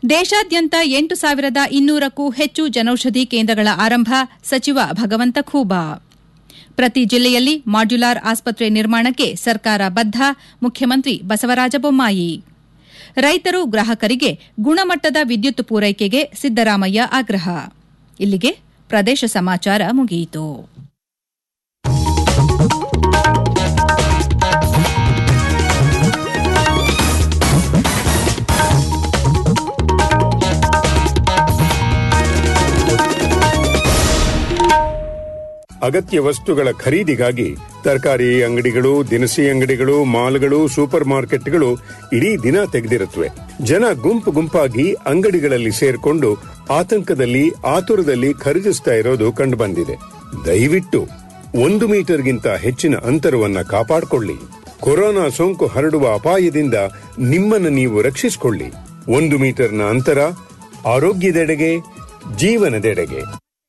ದೇಶಾದ್ಯಂತ ಎಂಟು ಸಾವಿರದ ಇನ್ನೂರಕ್ಕೂ ಹೆಚ್ಚು ಜನೌಷಧಿ ಕೇಂದ್ರಗಳ ಆರಂಭ ಸಚಿವ ಭಗವಂತ ಖೂಬಾ ಪ್ರತಿ ಜಿಲ್ಲೆಯಲ್ಲಿ ಮಾಡ್ಯುಲಾರ್ ಆಸ್ಪತ್ರೆ ನಿರ್ಮಾಣಕ್ಕೆ ಸರ್ಕಾರ ಬದ್ಧ ಮುಖ್ಯಮಂತ್ರಿ ಬಸವರಾಜ ಬೊಮ್ಮಾಯಿ ರೈತರು ಗ್ರಾಹಕರಿಗೆ ಗುಣಮಟ್ಟದ ವಿದ್ಯುತ್ ಪೂರೈಕೆಗೆ ಸಿದ್ದರಾಮಯ್ಯ ಆಗ್ರಹ ಇಲ್ಲಿಗೆ ಪ್ರದೇಶ ಸಮಾಚಾರ ಮುಗಿಯಿತು ಅಗತ್ಯ ವಸ್ತುಗಳ ಖರೀದಿಗಾಗಿ ತರಕಾರಿ ಅಂಗಡಿಗಳು ದಿನಸಿ ಅಂಗಡಿಗಳು ಮಾಲ್ಗಳು ಸೂಪರ್ ಮಾರ್ಕೆಟ್ಗಳು ಇಡೀ ದಿನ ತೆಗೆದಿರುತ್ತವೆ ಜನ ಗುಂಪು ಗುಂಪಾಗಿ ಅಂಗಡಿಗಳಲ್ಲಿ ಸೇರ್ಕೊಂಡು ಆತಂಕದಲ್ಲಿ ಆತುರದಲ್ಲಿ ಖರೀದಿಸ್ತಾ ಇರೋದು ಕಂಡುಬಂದಿದೆ ದಯವಿಟ್ಟು ಒಂದು ಮೀಟರ್ಗಿಂತ ಹೆಚ್ಚಿನ ಅಂತರವನ್ನ ಕಾಪಾಡಿಕೊಳ್ಳಿ ಕೊರೋನಾ ಸೋಂಕು ಹರಡುವ ಅಪಾಯದಿಂದ ನಿಮ್ಮನ್ನು ನೀವು ರಕ್ಷಿಸಿಕೊಳ್ಳಿ ಒಂದು ಮೀಟರ್ನ ಅಂತರ ಆರೋಗ್ಯದೆಡೆಗೆ ಜೀವನದೆಡೆಗೆ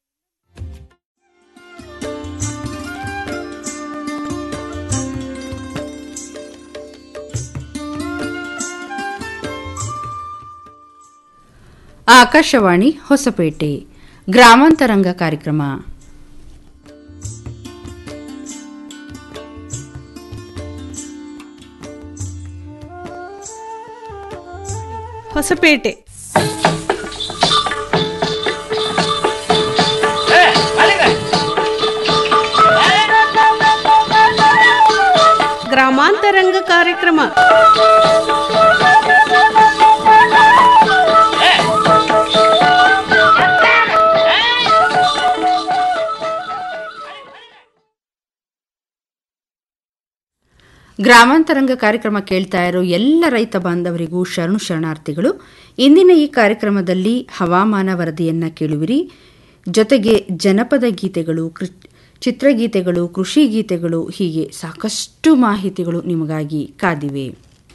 ಆಕಾಶವಾಣಿ ಹೊಸಪೇಟೆ ಗ್ರಾಮಾಂತರಂಗ ಕಾರ್ಯಕ್ರಮ ಹೊಸಪೇಟೆ ಗ್ರಾಮಾಂತರಂಗ ಕಾರ್ಯಕ್ರಮ ಗ್ರಾಮಾಂತರಂಗ ಕಾರ್ಯಕ್ರಮ ಕೇಳ್ತಾ ಇರೋ ಎಲ್ಲ ರೈತ ಬಾಂಧವರಿಗೂ ಶರಣು ಶರಣಾರ್ಥಿಗಳು ಇಂದಿನ ಈ ಕಾರ್ಯಕ್ರಮದಲ್ಲಿ ಹವಾಮಾನ ವರದಿಯನ್ನ ಕೇಳುವಿರಿ ಜೊತೆಗೆ ಜನಪದ ಗೀತೆಗಳು ಕೃ- ಚಿತ್ರಗೀತೆಗಳು ಕೃಷಿ ಗೀತೆಗಳು ಹೀಗೆ ಸಾಕಷ್ಟು ಮಾಹಿತಿಗಳು ನಿಮಗಾಗಿ ಕಾದಿವೆ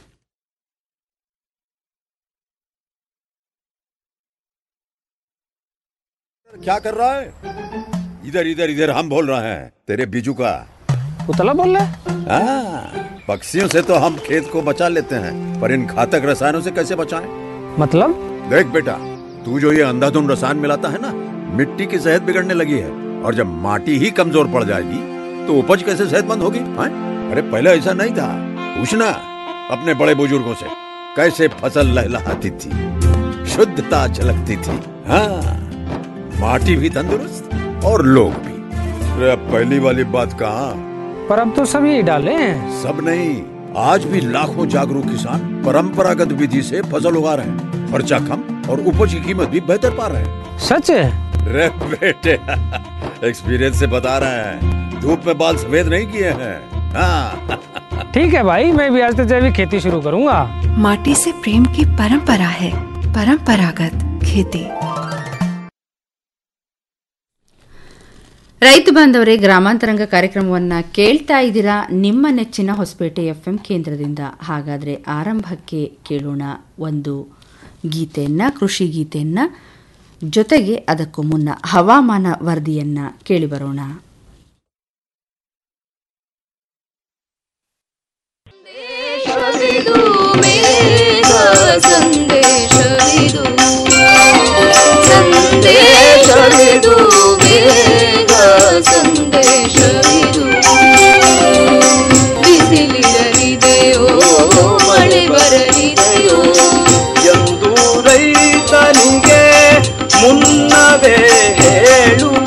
क्या कर रहा है इधर इधर इधर हम बोल रहे हैं तेरे बीजू का उतला बोल रहा है हाँ, पक्षियों से तो हम खेत को बचा लेते हैं पर इन घातक रसायनों से कैसे बचाएं? मतलब देख बेटा तू जो ये अंधाधुंध रसायन मिलाता है ना मिट्टी की सेहत बिगड़ने लगी है और जब माटी ही कमजोर पड़ जाएगी तो उपज कैसे सेहतमंद होगी हाँ? अरे पहले ऐसा नहीं था पूछना अपने बड़े बुजुर्गों से कैसे फसल लहलहाती थी शुद्धता झलकती थी हाँ माटी भी तंदुरुस्त और लोग भी अरे अब पहली वाली बात कहाँ पर अब तो सभी डाले हैं सब नहीं आज भी लाखों जागरूक किसान परंपरागत विधि से फसल उगा रहे हैं खर्चा कम और उपज की कीमत भी बेहतर पा रहे हैं सच है रे बेटे एक्सपीरियंस से बता रहे हैं धूप में बाल सफेद नहीं किए हैं हाँ ठीक है भाई मैं भी आज से जैविक खेती शुरू करूंगा माटी से प्रेम की परंपरा है परंपरागत खेती ರೈತ ಬಾಂಧವರೇ ಗ್ರಾಮಾಂತರಂಗ ಕಾರ್ಯಕ್ರಮವನ್ನು ಕೇಳ್ತಾ ಇದ್ದೀರಾ ನಿಮ್ಮ ನೆಚ್ಚಿನ ಹೊಸಪೇಟೆ ಎಫ್ ಎಂ ಕೇಂದ್ರದಿಂದ ಹಾಗಾದರೆ ಆರಂಭಕ್ಕೆ ಕೇಳೋಣ ಒಂದು ಗೀತೆಯನ್ನು ಕೃಷಿ ಗೀತೆಯನ್ನು ಜೊತೆಗೆ ಅದಕ್ಕೂ ಮುನ್ನ ಹವಾಮಾನ ವರದಿಯನ್ನು ಕೇಳಿಬರೋಣ ಸಂದೇಶವಿದು ಮೇಘ ಸಂದೇಶವಿದು ಸಂದೇಶವಿದು ಮೇಘ ಸಂದೇಶವಿದು ಬಿಸಿಲಿರಲಿದೆಯೋ ಮಳೆ ಬರಲಿದೆಯೋ ಎಂದು ರೈತನಿಗೆ ಮುನ್ನವೇ ಹೇಳುವ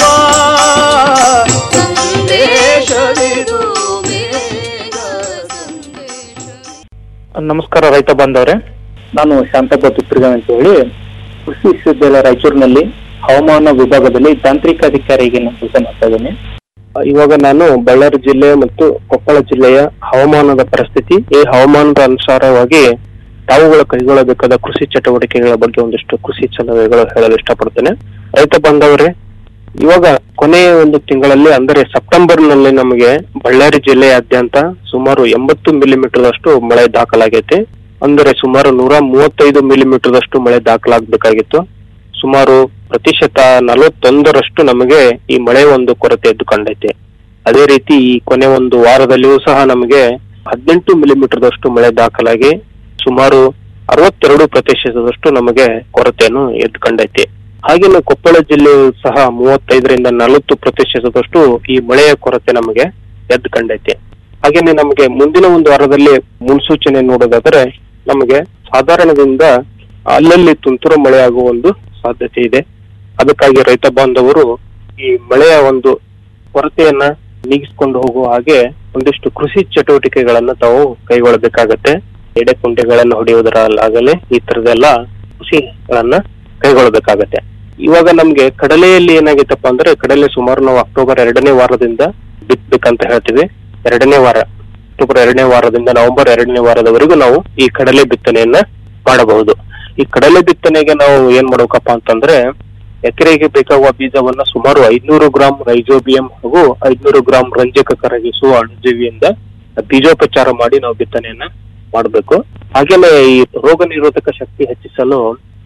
ಸಂದೇಶವಿದು ಮೇಘ ಸಂದೇಶ ನಮಸ್ಕಾರ ರೈತ ಬಾಂಧವರೇ ನಾನು ಶಾಂತಪ್ಪ ತುಪ್ರಿಗನ್ ಅಂತ ಹೇಳಿ ಕೃಷಿ ವಿಶ್ವವಿದ್ಯಾಲಯ ರಾಯಚೂರಿನಲ್ಲಿ ಹವಾಮಾನ ವಿಭಾಗದಲ್ಲಿ ತಾಂತ್ರಿಕ ಅಧಿಕಾರಿಗೆ ನಾನು ಕೆಲಸ ಮಾಡ್ತಾ ಇದ್ದೇನೆ ಇವಾಗ ನಾನು ಬಳ್ಳಾರಿ ಜಿಲ್ಲೆ ಮತ್ತು ಕೊಪ್ಪಳ ಜಿಲ್ಲೆಯ ಹವಾಮಾನದ ಪರಿಸ್ಥಿತಿ ಈ ಹವಾಮಾನದ ಅನುಸಾರವಾಗಿ ತಾವುಗಳು ಕೈಗೊಳ್ಳಬೇಕಾದ ಕೃಷಿ ಚಟುವಟಿಕೆಗಳ ಬಗ್ಗೆ ಒಂದಿಷ್ಟು ಕೃಷಿ ಸಲಹೆಗಳು ಹೇಳಲು ಇಷ್ಟಪಡ್ತೇನೆ ರೈತ ಬಾಂಧವರೇ ಇವಾಗ ಕೊನೆಯ ಒಂದು ತಿಂಗಳಲ್ಲಿ ಅಂದರೆ ಸೆಪ್ಟೆಂಬರ್ ನಲ್ಲಿ ನಮಗೆ ಬಳ್ಳಾರಿ ಜಿಲ್ಲೆಯಾದ್ಯಂತ ಸುಮಾರು ಎಂಬತ್ತು ಮಿಲಿಮೀಟರ್ ಅಷ್ಟು ಮಳೆ ದಾಖಲಾಗೈತೆ ಅಂದರೆ ಸುಮಾರು ನೂರ ಮೂವತ್ತೈದು ಮಿಲಿಮೀಟರ್ ದಷ್ಟು ಮಳೆ ದಾಖಲಾಗಬೇಕಾಗಿತ್ತು ಸುಮಾರು ಪ್ರತಿಶತ ನಲವತ್ತೊಂದರಷ್ಟು ನಮಗೆ ಈ ಮಳೆ ಒಂದು ಕೊರತೆ ಎದ್ದು ಕಂಡೈತೆ ಅದೇ ರೀತಿ ಈ ಕೊನೆ ಒಂದು ವಾರದಲ್ಲಿಯೂ ಸಹ ನಮಗೆ ಹದಿನೆಂಟು ಮಿಲಿಮೀಟರ್ ದಷ್ಟು ಮಳೆ ದಾಖಲಾಗಿ ಸುಮಾರು ಅರವತ್ತೆರಡು ಪ್ರತಿಶತದಷ್ಟು ನಮಗೆ ಕೊರತೆಯನ್ನು ಎದ್ದು ಕಂಡೈತಿ ಹಾಗೇನೆ ಕೊಪ್ಪಳ ಜಿಲ್ಲೆಯು ಸಹ ಮೂವತ್ತೈದರಿಂದ ನಲವತ್ತು ಪ್ರತಿಶತದಷ್ಟು ಈ ಮಳೆಯ ಕೊರತೆ ನಮಗೆ ಎದ್ದು ಕಂಡೈತಿ ಹಾಗೇನೆ ನಮಗೆ ಮುಂದಿನ ಒಂದು ವಾರದಲ್ಲಿ ಮುನ್ಸೂಚನೆ ನೋಡೋದಾದ್ರೆ ನಮಗೆ ಸಾಧಾರಣದಿಂದ ಅಲ್ಲಲ್ಲಿ ತುಂತುರು ಮಳೆಯಾಗುವ ಒಂದು ಸಾಧ್ಯತೆ ಇದೆ ಅದಕ್ಕಾಗಿ ರೈತ ಬಾಂಧವರು ಈ ಮಳೆಯ ಒಂದು ಕೊರತೆಯನ್ನ ನೀಗಿಸಿಕೊಂಡು ಹೋಗುವ ಹಾಗೆ ಒಂದಿಷ್ಟು ಕೃಷಿ ಚಟುವಟಿಕೆಗಳನ್ನ ತಾವು ಕೈಗೊಳ್ಳಬೇಕಾಗತ್ತೆ ಎಡೆಕುಂಟೆಗಳನ್ನ ಹೊಡೆಯುವುದರಲ್ಲಾಗಲಿ ಈ ತರದೆಲ್ಲ ಕೃಷಿಗಳನ್ನ ಕೈಗೊಳ್ಳಬೇಕಾಗತ್ತೆ ಇವಾಗ ನಮ್ಗೆ ಕಡಲೆಯಲ್ಲಿ ಏನಾಗಿತ್ತಪ್ಪ ಅಂದ್ರೆ ಕಡಲೆ ಸುಮಾರು ನಾವು ಅಕ್ಟೋಬರ್ ಎರಡನೇ ವಾರದಿಂದ ಬಿತ್ತಬೇಕಂತ ಹೇಳ್ತೀವಿ ಎರಡನೇ ವಾರ ಅಕ್ಟೋಬರ್ ಎರಡನೇ ವಾರದಿಂದ ನವೆಂಬರ್ ಎರಡನೇ ವಾರದವರೆಗೂ ನಾವು ಈ ಕಡಲೆ ಬಿತ್ತನೆಯನ್ನ ಮಾಡಬಹುದು ಈ ಕಡಲೆ ಬಿತ್ತನೆಗೆ ನಾವು ಏನ್ ಮಾಡ್ಬೇಕಪ್ಪ ಅಂತಂದ್ರೆ ಎಕರೆಗೆ ಬೇಕಾಗುವ ಬೀಜವನ್ನ ಸುಮಾರು ಐದ್ನೂರು ಗ್ರಾಂ ರೈಜೋಬಿಯಂ ಹಾಗೂ ಐದ್ನೂರು ಗ್ರಾಂ ರಂಜಕ ಕರಗಿಸುವ ಅಣುಜೀವಿಯಿಂದ ಬೀಜೋಪಚಾರ ಮಾಡಿ ನಾವು ಬಿತ್ತನೆಯನ್ನ ಮಾಡಬೇಕು ಹಾಗೇನೆ ಈ ರೋಗ ನಿರೋಧಕ ಶಕ್ತಿ ಹೆಚ್ಚಿಸಲು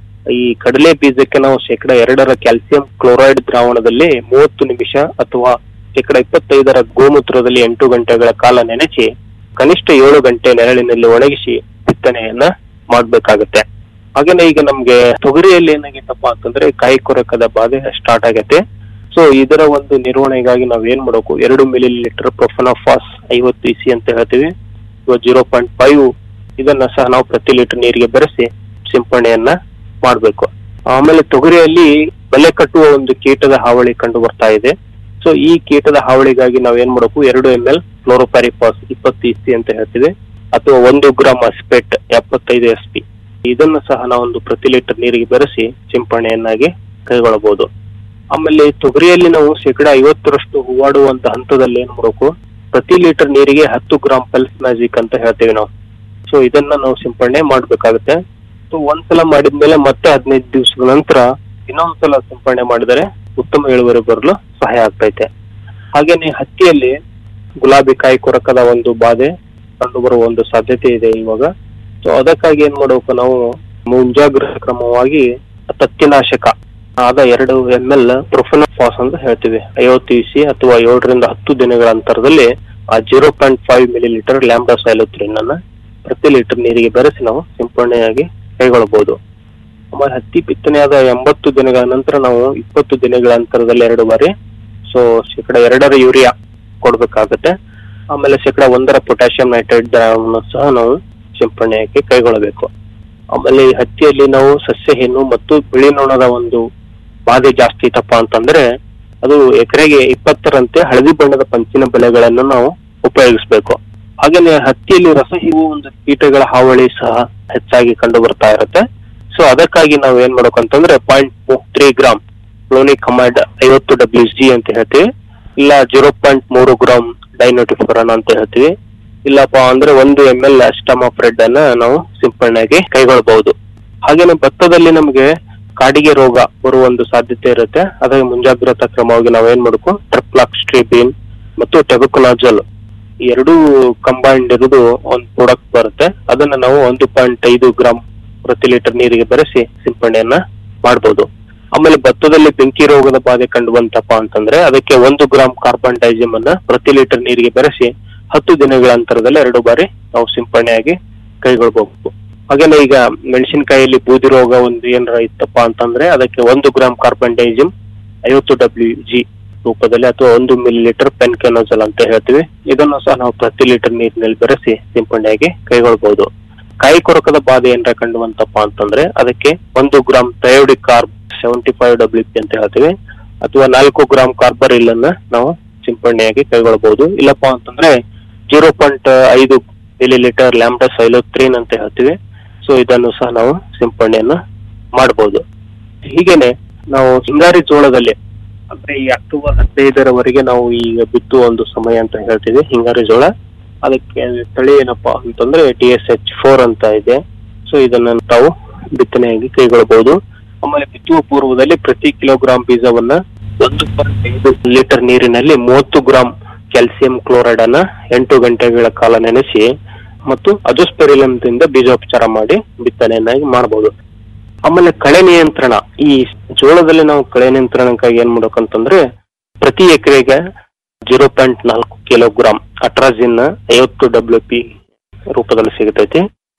ಈ ಕಡಲೆ ಬೀಜಕ್ಕೆ ನಾವು ಶೇಕಡ ಎರಡರ ಕ್ಯಾಲ್ಸಿಯಂ ಕ್ಲೋರೈಡ್ ದ್ರಾವಣದಲ್ಲಿ ಮೂವತ್ತು ನಿಮಿಷ ಅಥವಾ ಶೇಕಡ ಇಪ್ಪತ್ತೈದರ ಗೋಮೂತ್ರದಲ್ಲಿ ಎಂಟು ಗಂಟೆಗಳ ಕಾಲ ನೆನೆಸಿ ಕನಿಷ್ಠ ಏಳು ಗಂಟೆ ನೆರಳಿನಲ್ಲಿ ಒಣಗಿಸಿ ಬಿತ್ತನೆಯನ್ನ ಮಾಡ್ಬೇಕಾಗತ್ತೆ ಹಾಗೇನೆ ಈಗ ನಮ್ಗೆ ತೊಗರಿಯಲ್ಲಿ ಏನಾಗಿತ್ತಪ್ಪ ಅಂತಂದ್ರೆ ಕಾಯಿ ಕೊರಕದ ಬಾಧೆ ಸ್ಟಾರ್ಟ್ ಆಗತ್ತೆ ಸೊ ಇದರ ಒಂದು ನಿರ್ವಹಣೆಗಾಗಿ ನಾವ್ ಏನ್ ಮಾಡಬೇಕು ಎರಡು ಮಿಲಿ ಲೀಟರ್ ಪ್ರೊಫನೋಫಾಸ್ ಐವತ್ತು ಇಸಿ ಅಂತ ಹೇಳ್ತೀವಿ ಜೀರೋ ಪಾಯಿಂಟ್ ಫೈವ್ ಇದನ್ನ ಸಹ ನಾವು ಪ್ರತಿ ಲೀಟರ್ ನೀರಿಗೆ ಬೆರೆಸಿ ಸಿಂಪಡಣೆಯನ್ನ ಮಾಡ್ಬೇಕು ಆಮೇಲೆ ತೊಗರಿಯಲ್ಲಿ ಬೆಲೆ ಕಟ್ಟುವ ಒಂದು ಕೀಟದ ಹಾವಳಿ ಕಂಡು ಬರ್ತಾ ಇದೆ ಸೊ ಈ ಕೀಟದ ಹಾವಳಿಗಾಗಿ ನಾವ್ ಏನ್ ಮಾಡಬೇಕು ಎರಡು ಎಂ ಎಲ್ ಫ್ಲೋರೋಪ್ಯಾರಿಪಾಸ್ ಇಪ್ಪತ್ತು ಇಸಿ ಅಂತ ಹೇಳ್ತೀವಿ ಅಥವಾ ಒಂದು ಗ್ರಾಮ್ ಅಸ್ಪೆಟ್ ಎಪ್ಪತ್ತೈದು ಎಸ್ ಪಿ ಇದನ್ನು ಸಹ ನಾವೊಂದು ಪ್ರತಿ ಲೀಟರ್ ನೀರಿಗೆ ಬೆರೆಸಿ ಸಿಂಪಡಣೆಯನ್ನಾಗಿ ಕೈಗೊಳ್ಳಬಹುದು ಆಮೇಲೆ ತೊಗರಿಯಲ್ಲಿ ನಾವು ಶೇಕಡ ಐವತ್ತರಷ್ಟು ಹೂವಾಡುವಂತ ಹಂತದಲ್ಲಿ ಏನ್ ಮಾಡಬೇಕು ಪ್ರತಿ ಲೀಟರ್ ನೀರಿಗೆ ಹತ್ತು ಗ್ರಾಮ್ ಪಲ್ಸ್ ಮ್ಯಾಜಿಕ್ ಅಂತ ಹೇಳ್ತೀವಿ ನಾವು ಸೊ ಇದನ್ನ ನಾವು ಸಿಂಪಡಣೆ ಮಾಡ್ಬೇಕಾಗುತ್ತೆ ಸೊ ಒಂದ್ಸಲ ಮಾಡಿದ್ಮೇಲೆ ಮತ್ತೆ ಹದಿನೈದು ದಿವಸದ ನಂತರ ಇನ್ನೊಂದ್ಸಲ ಸಿಂಪಡಣೆ ಮಾಡಿದರೆ ಉತ್ತಮ ಇಳುವರಿ ಬರಲು ಸಹಾಯ ಆಗ್ತೈತೆ ಹಾಗೇನೆ ಹತ್ತಿಯಲ್ಲಿ ಗುಲಾಬಿ ಕಾಯಿ ಕೊರಕದ ಒಂದು ಬಾಧೆ ಕಂಡು ಬರುವ ಒಂದು ಸಾಧ್ಯತೆ ಇದೆ ಇವಾಗ ಸೊ ಅದಕ್ಕಾಗಿ ಏನ್ ಮಾಡ್ಬೇಕು ನಾವು ಮುಂಜಾಗ್ರತಾ ಕ್ರಮವಾಗಿ ತತ್ತಿನಾಶಕ ಆದ ಎರಡು ಎಂ ಎಲ್ ಪ್ರೊಫೆನೋಫಾಸ್ ಅಂತ ಹೇಳ್ತೀವಿ ಐವತ್ತು ಇಸಿ ಅಥವಾ ಏಳರಿಂದ ಹತ್ತು ದಿನಗಳ ಅಂತರದಲ್ಲಿ ಆ zero point five millilitre lambda cyhalothrin ಅನ್ನ ಪ್ರತಿ ಲೀಟರ್ ನೀರಿಗೆ ಬೆರೆಸಿ ನಾವು ಸಿಂಪಡಣೆಯಾಗಿ ಕೈಗೊಳ್ಳಬಹುದು ಆಮೇಲೆ ಹತ್ತಿ ಬಿತ್ತನೆಯಾದ ಎಂಬತ್ತು ದಿನಗಳ ನಂತರ ನಾವು ಇಪ್ಪತ್ತು ದಿನಗಳ ಅಂತರದಲ್ಲಿ ಎರಡು ಬಾರಿ ಸೊ ಶೇಕಡ ಎರಡರ ಯೂರಿಯಾ ಕೊಡ್ಬೇಕಾಗತ್ತೆ ಆಮೇಲೆ ಶೇಕಡ ಒಂದರ ಪೊಟ್ಯಾಷಿಯಂ ನೈಟ್ರೇಟ್ ದ್ರಾವಣ ಸಹ ನಾವು ಸಿಂಪಡಣೆಯಾಗಿ ಕೈಗೊಳ್ಳಬೇಕು ಆಮೇಲೆ ಈ ಹತ್ತಿಯಲ್ಲಿ ನಾವು ಸಸ್ಯ ಹೆಣ್ಣು ಮತ್ತು ಬಿಳಿ ನೊಣದ ಒಂದು ಬಾಧೆ ಜಾಸ್ತಿ ಇತ್ತಪ್ಪ ಅಂತಂದ್ರೆ ಅದು ಎಕರೆಗೆ ಇಪ್ಪತ್ತರಂತೆ ಹಳದಿ ಬಣ್ಣದ ಪಂಚಿನ ಬೆಳೆಗಳನ್ನು ನಾವು ಉಪಯೋಗಿಸಬೇಕು ಹಾಗೇನೆ ಹತ್ತಿಯಲ್ಲಿ ರಸ ಹೀರುವ ಒಂದು ಕೀಟಗಳ ಹಾವಳಿ ಸಹ ಹೆಚ್ಚಾಗಿ ಕಂಡು ಬರ್ತಾ ಇರುತ್ತೆ ಸೊ ಅದಕ್ಕಾಗಿ ನಾವು ಏನ್ ಮಾಡ್ಬೇಕಂತಂದ್ರೆ ಪಾಯಿಂಟ್ ತ್ರೀ ಗ್ರಾಮ್ ಕ್ಲೋನಿಕಮೈಡ್ ಐವತ್ತು ಡಬ್ಲ್ಯೂ ಜಿ ಅಂತ ಹೇಳ್ತೀವಿ ಇಲ್ಲ ಜೀರೋ ಪಾಯಿಂಟ್ ಮೂರು ಗ್ರಾಮ್ ಡೈನೋಟಿಫರನ್ ಅಂತ ಹೇಳ್ತೀವಿ ಇಲ್ಲಪ್ಪ ಅಂದ್ರೆ ಒಂದು ಎಂ ಎಲ್ ಅಸ್ಟಮಾಫ್ರೆಡ್ ಅನ್ನ ನಾವು ಸಿಂಪಡಣೆಗೆ ಕೈಗೊಳ್ಳಬಹುದು ಹಾಗೇನೆ ಭತ್ತದಲ್ಲಿ ನಮಗೆ ಕಾಡಿಗೆ ರೋಗ ಬರುವ ಒಂದು ಸಾಧ್ಯತೆ ಇರುತ್ತೆ ಅದಕ್ಕೆ ಮುಂಜಾಗ್ರತಾ ಕ್ರಮವಾಗಿ ನಾವು ಏನ್ ಮಾಡಬೇಕು ಟ್ರಿಪ್ಲಾಕ್ಸ್ಟ್ರಿಬಿನ್ ಮತ್ತು ಟೆಬುಕೊನಾಜಲ್ ಈ ಎರಡೂ ಕಂಬೈಂಡ್ ಇರೋದು ಒಂದು ಪ್ರಾಡಕ್ಟ್ ಬರುತ್ತೆ ಅದನ್ನ ನಾವು ಒಂದು ಪಾಯಿಂಟ್ ಐದು ಗ್ರಾಮ್ ಪ್ರತಿ ಲೀಟರ್ ನೀರಿಗೆ ಬೆರೆಸಿ ಸಿಂಪಡಣೆಯನ್ನ ಮಾಡಬಹುದು ಆಮೇಲೆ ಭತ್ತದಲ್ಲಿ ಬೆಂಕಿ ರೋಗದ ಬಾಧೆ ಕಂಡು ಬಂತಪ್ಪ ಅಂತಂದ್ರೆ ಅದಕ್ಕೆ ಒಂದು ಗ್ರಾಮ್ ಕಾರ್ಬನ್ ಡೈಜಿಮ್ ಅನ್ನ ಪ್ರತಿ ಲೀಟರ್ ನೀರಿಗೆ ಬೆರೆಸಿ ಹತ್ತು ದಿನಗಳ ಅಂತರದಲ್ಲಿ ಎರಡು ಬಾರಿ ನಾವು ಸಿಂಪಡಣೆಯಾಗಿ ಕೈಗೊಳ್ಬಹುದು ಹಾಗೇನೆ ಈಗ ಮೆಣಸಿನಕಾಯಿಯಲ್ಲಿ ಬೂದಿ ರೋಗ ಒಂದು ಏನಾರ ಇತ್ತಪ್ಪ ಅಂತಂದ್ರೆ ಅದಕ್ಕೆ ಒಂದು ಗ್ರಾಮ್ ಕಾರ್ಬನ್ ಡೈಜಿಮ್ ಐವತ್ತು ಡಬ್ಲ್ಯೂ ಜಿ ರೂಪದಲ್ಲಿ ಅಥವಾ ಒಂದು ಮಿಲಿ ಲೀಟರ್ ಪೆನ್ಕೆನೋಜಲ್ ಅಂತ ಹೇಳ್ತೀವಿ ಇದನ್ನು ಸಹ ನಾವು ಪ್ರತಿ ಲೀಟರ್ ನೀರಿನಲ್ಲಿ ಬೆರೆಸಿ ಸಿಂಪಡಣೆಯಾಗಿ ಕೈಗೊಳ್ಬಹುದು ಕಾಯಿ ಕೊರಕದ ಬಾಧೆ ಏನಾರ ಕಂಡು ಬಂತಪ್ಪ ಅಂತಂದ್ರೆ ಅದಕ್ಕೆ ಒಂದು gram thiodicarb seventy five W P ಅಂತ ಹೇಳ್ತೀವಿ ಅಥವಾ ನಾಲ್ಕು ಗ್ರಾಮ್ ಕಾರ್ಬರಿಲ್ ಅನ್ನ ನಾವು ಸಿಂಪಡಣೆಯಾಗಿ ಕೈಗೊಳ್ಳಬಹುದು ಇಲ್ಲಪ್ಪ ಅಂತಂದ್ರೆ ಜೀರೋ ಪಾಯಿಂಟ್ ಐದು ಮಿಲಿ ಲೀಟರ್ ಲ್ಯಾಂಬ್ಡಾ ಸೈಲೋತ್ರೀನ್ ಅಂತ ಹೇಳ್ತೀವಿ ಸೊ ಇದನ್ನು ಸಹ ನಾವು ಸಿಂಪಡಣೆಯನ್ನ ಮಾಡಬಹುದು ಹೀಗೇನೆ ನಾವು ಹಿಂಗಾರಿ ಜೋಳದಲ್ಲಿ ಅಂದ್ರೆ ಈ ಅಕ್ಟೋಬರ್ ಹದಿನೈದರವರೆಗೆ ನಾವು ಈಗ ಬಿತ್ತುವ ಒಂದು ಸಮಯ ಅಂತ ಹೇಳ್ತೀವಿ ಹಿಂಗಾರಿ ಜೋಳ ಅದಕ್ಕೆ ತಳಿ ಏನಪ್ಪಾ ಅಂತಂದ್ರೆ ಟಿ ಎಸ್ ಎಚ್ ಫೋರ್ ಅಂತ ಇದೆ ಸೊ ಇದನ್ನ ತಾವು ಬಿತ್ತನೆಯಾಗಿ ಕೈಗೊಳ್ಳಬಹುದು ಆಮೇಲೆ ಬಿತ್ತುವ ಪೂರ್ವದಲ್ಲಿ ಪ್ರತಿ ಕಿಲೋಗ್ರಾಂ ಬೀಜವನ್ನ ಒಂದು ಪಾಯಿಂಟ್ ಐದು ಲೀಟರ್ ನೀರಿನಲ್ಲಿ ಮೂವತ್ತು ಗ್ರಾಂ ಕ್ಯಾಲ್ಸಿಯಂ ಕ್ಲೋರೈಡ್ ಅನ್ನ ಎಂಟು ಗಂಟೆಗಳ ಕಾಲ ನೆನೆಸಿ ಮತ್ತು ಅಜೋಸ್ಪೆರಿಲಂದಿಂದ ಬೀಜೋಪಚಾರ ಮಾಡಿ ಬಿತ್ತನೆಯನ್ನಾಗಿ ಮಾಡಬಹುದು ಆಮೇಲೆ ಕಳೆ ನಿಯಂತ್ರಣ ಈ ಜೋಳದಲ್ಲಿ ನಾವು ಕಳೆ ನಿಯಂತ್ರಣಕ್ಕಾಗಿ ಏನ್ ಮಾಡ್ಬೇಕಂತಂದ್ರೆ ಪ್ರತಿ ಎಕರೆಗೆ ಜೀರೋ ಪಾಯಿಂಟ್ ನಾಲ್ಕು ಕಿಲೋಗ್ರಾಂ ಅಟ್ರಾಜಿನ್ ಐವತ್ತು ಡಬ್ಲ್ಯೂ ಪಿ ರೂಪದಲ್ಲಿ ಸಿಗತೈತಿ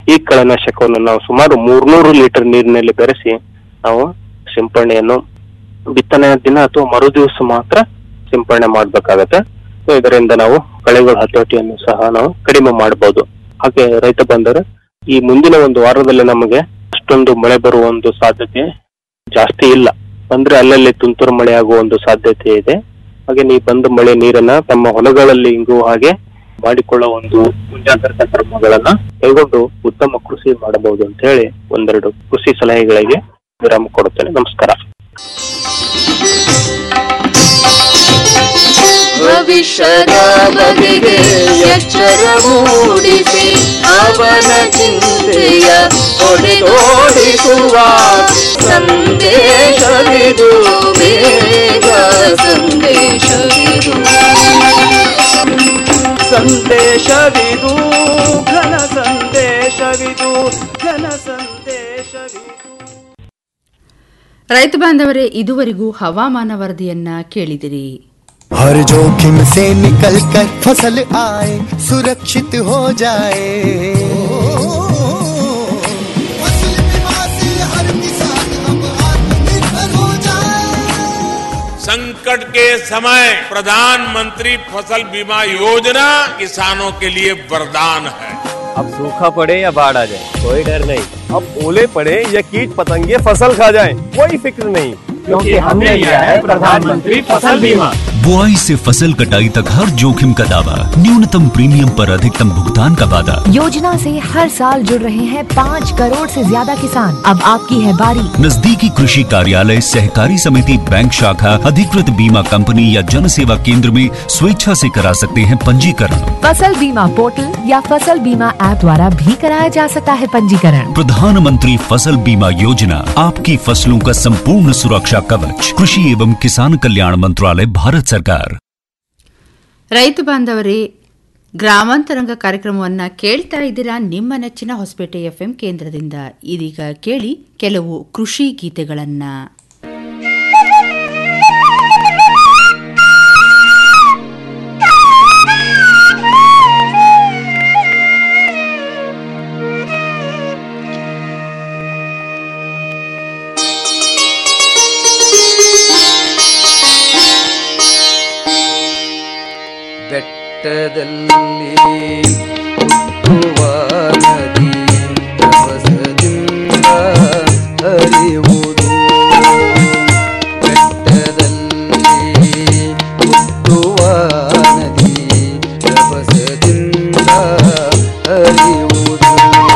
ಈ ಕಳೆನಾಶಕವನ್ನು ನಾವು ಸುಮಾರು ಮೂರ್ನೂರು ಲೀಟರ್ ನೀರಿನಲ್ಲಿ ಬೆರೆಸಿ ನಾವು ಸಿಂಪರಣೆಯನ್ನು ಬಿತ್ತನೆಯ ದಿನ ಅಥವಾ ಮರು ದಿವಸ ಮಾತ್ರ ಸಿಂಪರಣೆ ಮಾಡ್ಬೇಕಾಗತ್ತೆ So ಇದರಿಂದ ನಾವು ಕಳೆಗಳ ಹತೋಟಿಯನ್ನು ಸಹ ನಾವು ಕಡಿಮೆ ಮಾಡಬಹುದು ಹಾಗೆ ರೈತ ಬಂದರೆ ಈ ಮುಂದಿನ ಒಂದು ವಾರದಲ್ಲಿ ನಮಗೆ ಅಷ್ಟೊಂದು ಮಳೆ ಬರುವ ಒಂದು ಸಾಧ್ಯತೆ ಜಾಸ್ತಿ ಇಲ್ಲ ಅಂದ್ರೆ ಅಲ್ಲಲ್ಲಿ ತುಂತುರು ಮಳೆ ಆಗುವ ಒಂದು ಸಾಧ್ಯತೆ ಇದೆ ಹಾಗೆ ನೀವು ಬಂದ ಮಳೆ ನೀರನ್ನ ತಮ್ಮ ಹೊಲಗಳಲ್ಲಿ ಇಂಗುವ ಹಾಗೆ ಮಾಡಿಕೊಳ್ಳುವ ಒಂದು ಮುಂಜಾಗ್ರತಾ ಕ್ರಮಗಳನ್ನ ಕೈಗೊಂಡು ಉತ್ತಮ ಕೃಷಿ ಮಾಡಬಹುದು ಅಂತ ಹೇಳಿ ಒಂದೆರಡು ಕೃಷಿ ಸಲಹೆಗಳಿಗೆ ವಿರಾಮ ಕೊಡುತ್ತೇನೆ ನಮಸ್ಕಾರ ಭವಿಷ್ಯದ ಬಗೆಗೆ ಎಚ್ಚರ ಮೂಡಿಸಿ ಅವನ ಚಿಂತೆಯ ಹೊಡೆದೋಡಿಸುವ ಸಂದೇಶವಿದು ಬೇಗ ಸಂದೇಶವಿದು ಸಂದೇಶವಿದು ಘನ ಸಂದೇಶವಿದು ಘನ ಸಂದೇಶವಿದು ರೈತ ಬಾಂಧವರೇ ಇದುವರೆಗೂ ಹವಾಮಾನ ವರದಿಯನ್ನ ಕೇಳಿದಿರಿ हर जोखिम से निकल कर फसल आए सुरक्षित हो जाए फसल बीमा से हर किसान अब आत्मनिर्भर हो जाए संकट के समय प्रधानमंत्री फसल बीमा योजना किसानों के लिए वरदान है अब सूखा पड़े या बाढ़ आ जाए कोई डर नहीं अब ओले पड़े या कीट पतंगे फसल खा जाए कोई फिक्र नहीं क्योंकि हमने लिया है प्रधानमंत्री फसल बीमा बुआई से फसल कटाई तक हर जोखिम का दावा न्यूनतम प्रीमियम पर अधिकतम भुगतान का वादा योजना से हर साल जुड़ रहे हैं पाँच करोड़ से ज्यादा किसान अब आपकी है बारी नजदीकी कृषि कार्यालय सहकारी समिति बैंक शाखा अधिकृत बीमा कंपनी या जन सेवा केंद्र में स्वेच्छा से करा सकते हैं पंजीकरण फसल बीमा पोर्टल या फसल बीमा ऐप द्वारा भी कराया जा सकता है पंजीकरण प्रधानमंत्री फसल बीमा योजना आपकी फसलों का संपूर्ण सुरक्षा कवच कृषि एवं किसान कल्याण मंत्रालय भारत सरकार ರೈತ ಬಾಂಧವರೇ ಗ್ರಾಮಾಂತರಂಗ ಕಾರ್ಯಕ್ರಮವನ್ನ ಕೇಳ್ತಾ ಇದ್ದೀರಾ ನಿಮ್ಮ ನೆಚ್ಚಿನ ಹೊಸಪೇಟೆ ಎಫ್ಎಂ ಕೇಂದ್ರದಿಂದ ಇದೀಗ ಕೇಳಿ ಕೆಲವು ಕೃಷಿ ಗೀತೆಗಳನ್ನ ಬೆಟ್ಟದಲ್ಲಿ ಹುಟ್ಟುವ ನದಿ ರಭಸದಿಂದ ಹರಿಯುವುದು ಬೆಟ್ಟದಲ್ಲಿ ಹುಟ್ಟುವ ನದಿ ರಭಸದಿಂದ ಹರಿಯುವುದು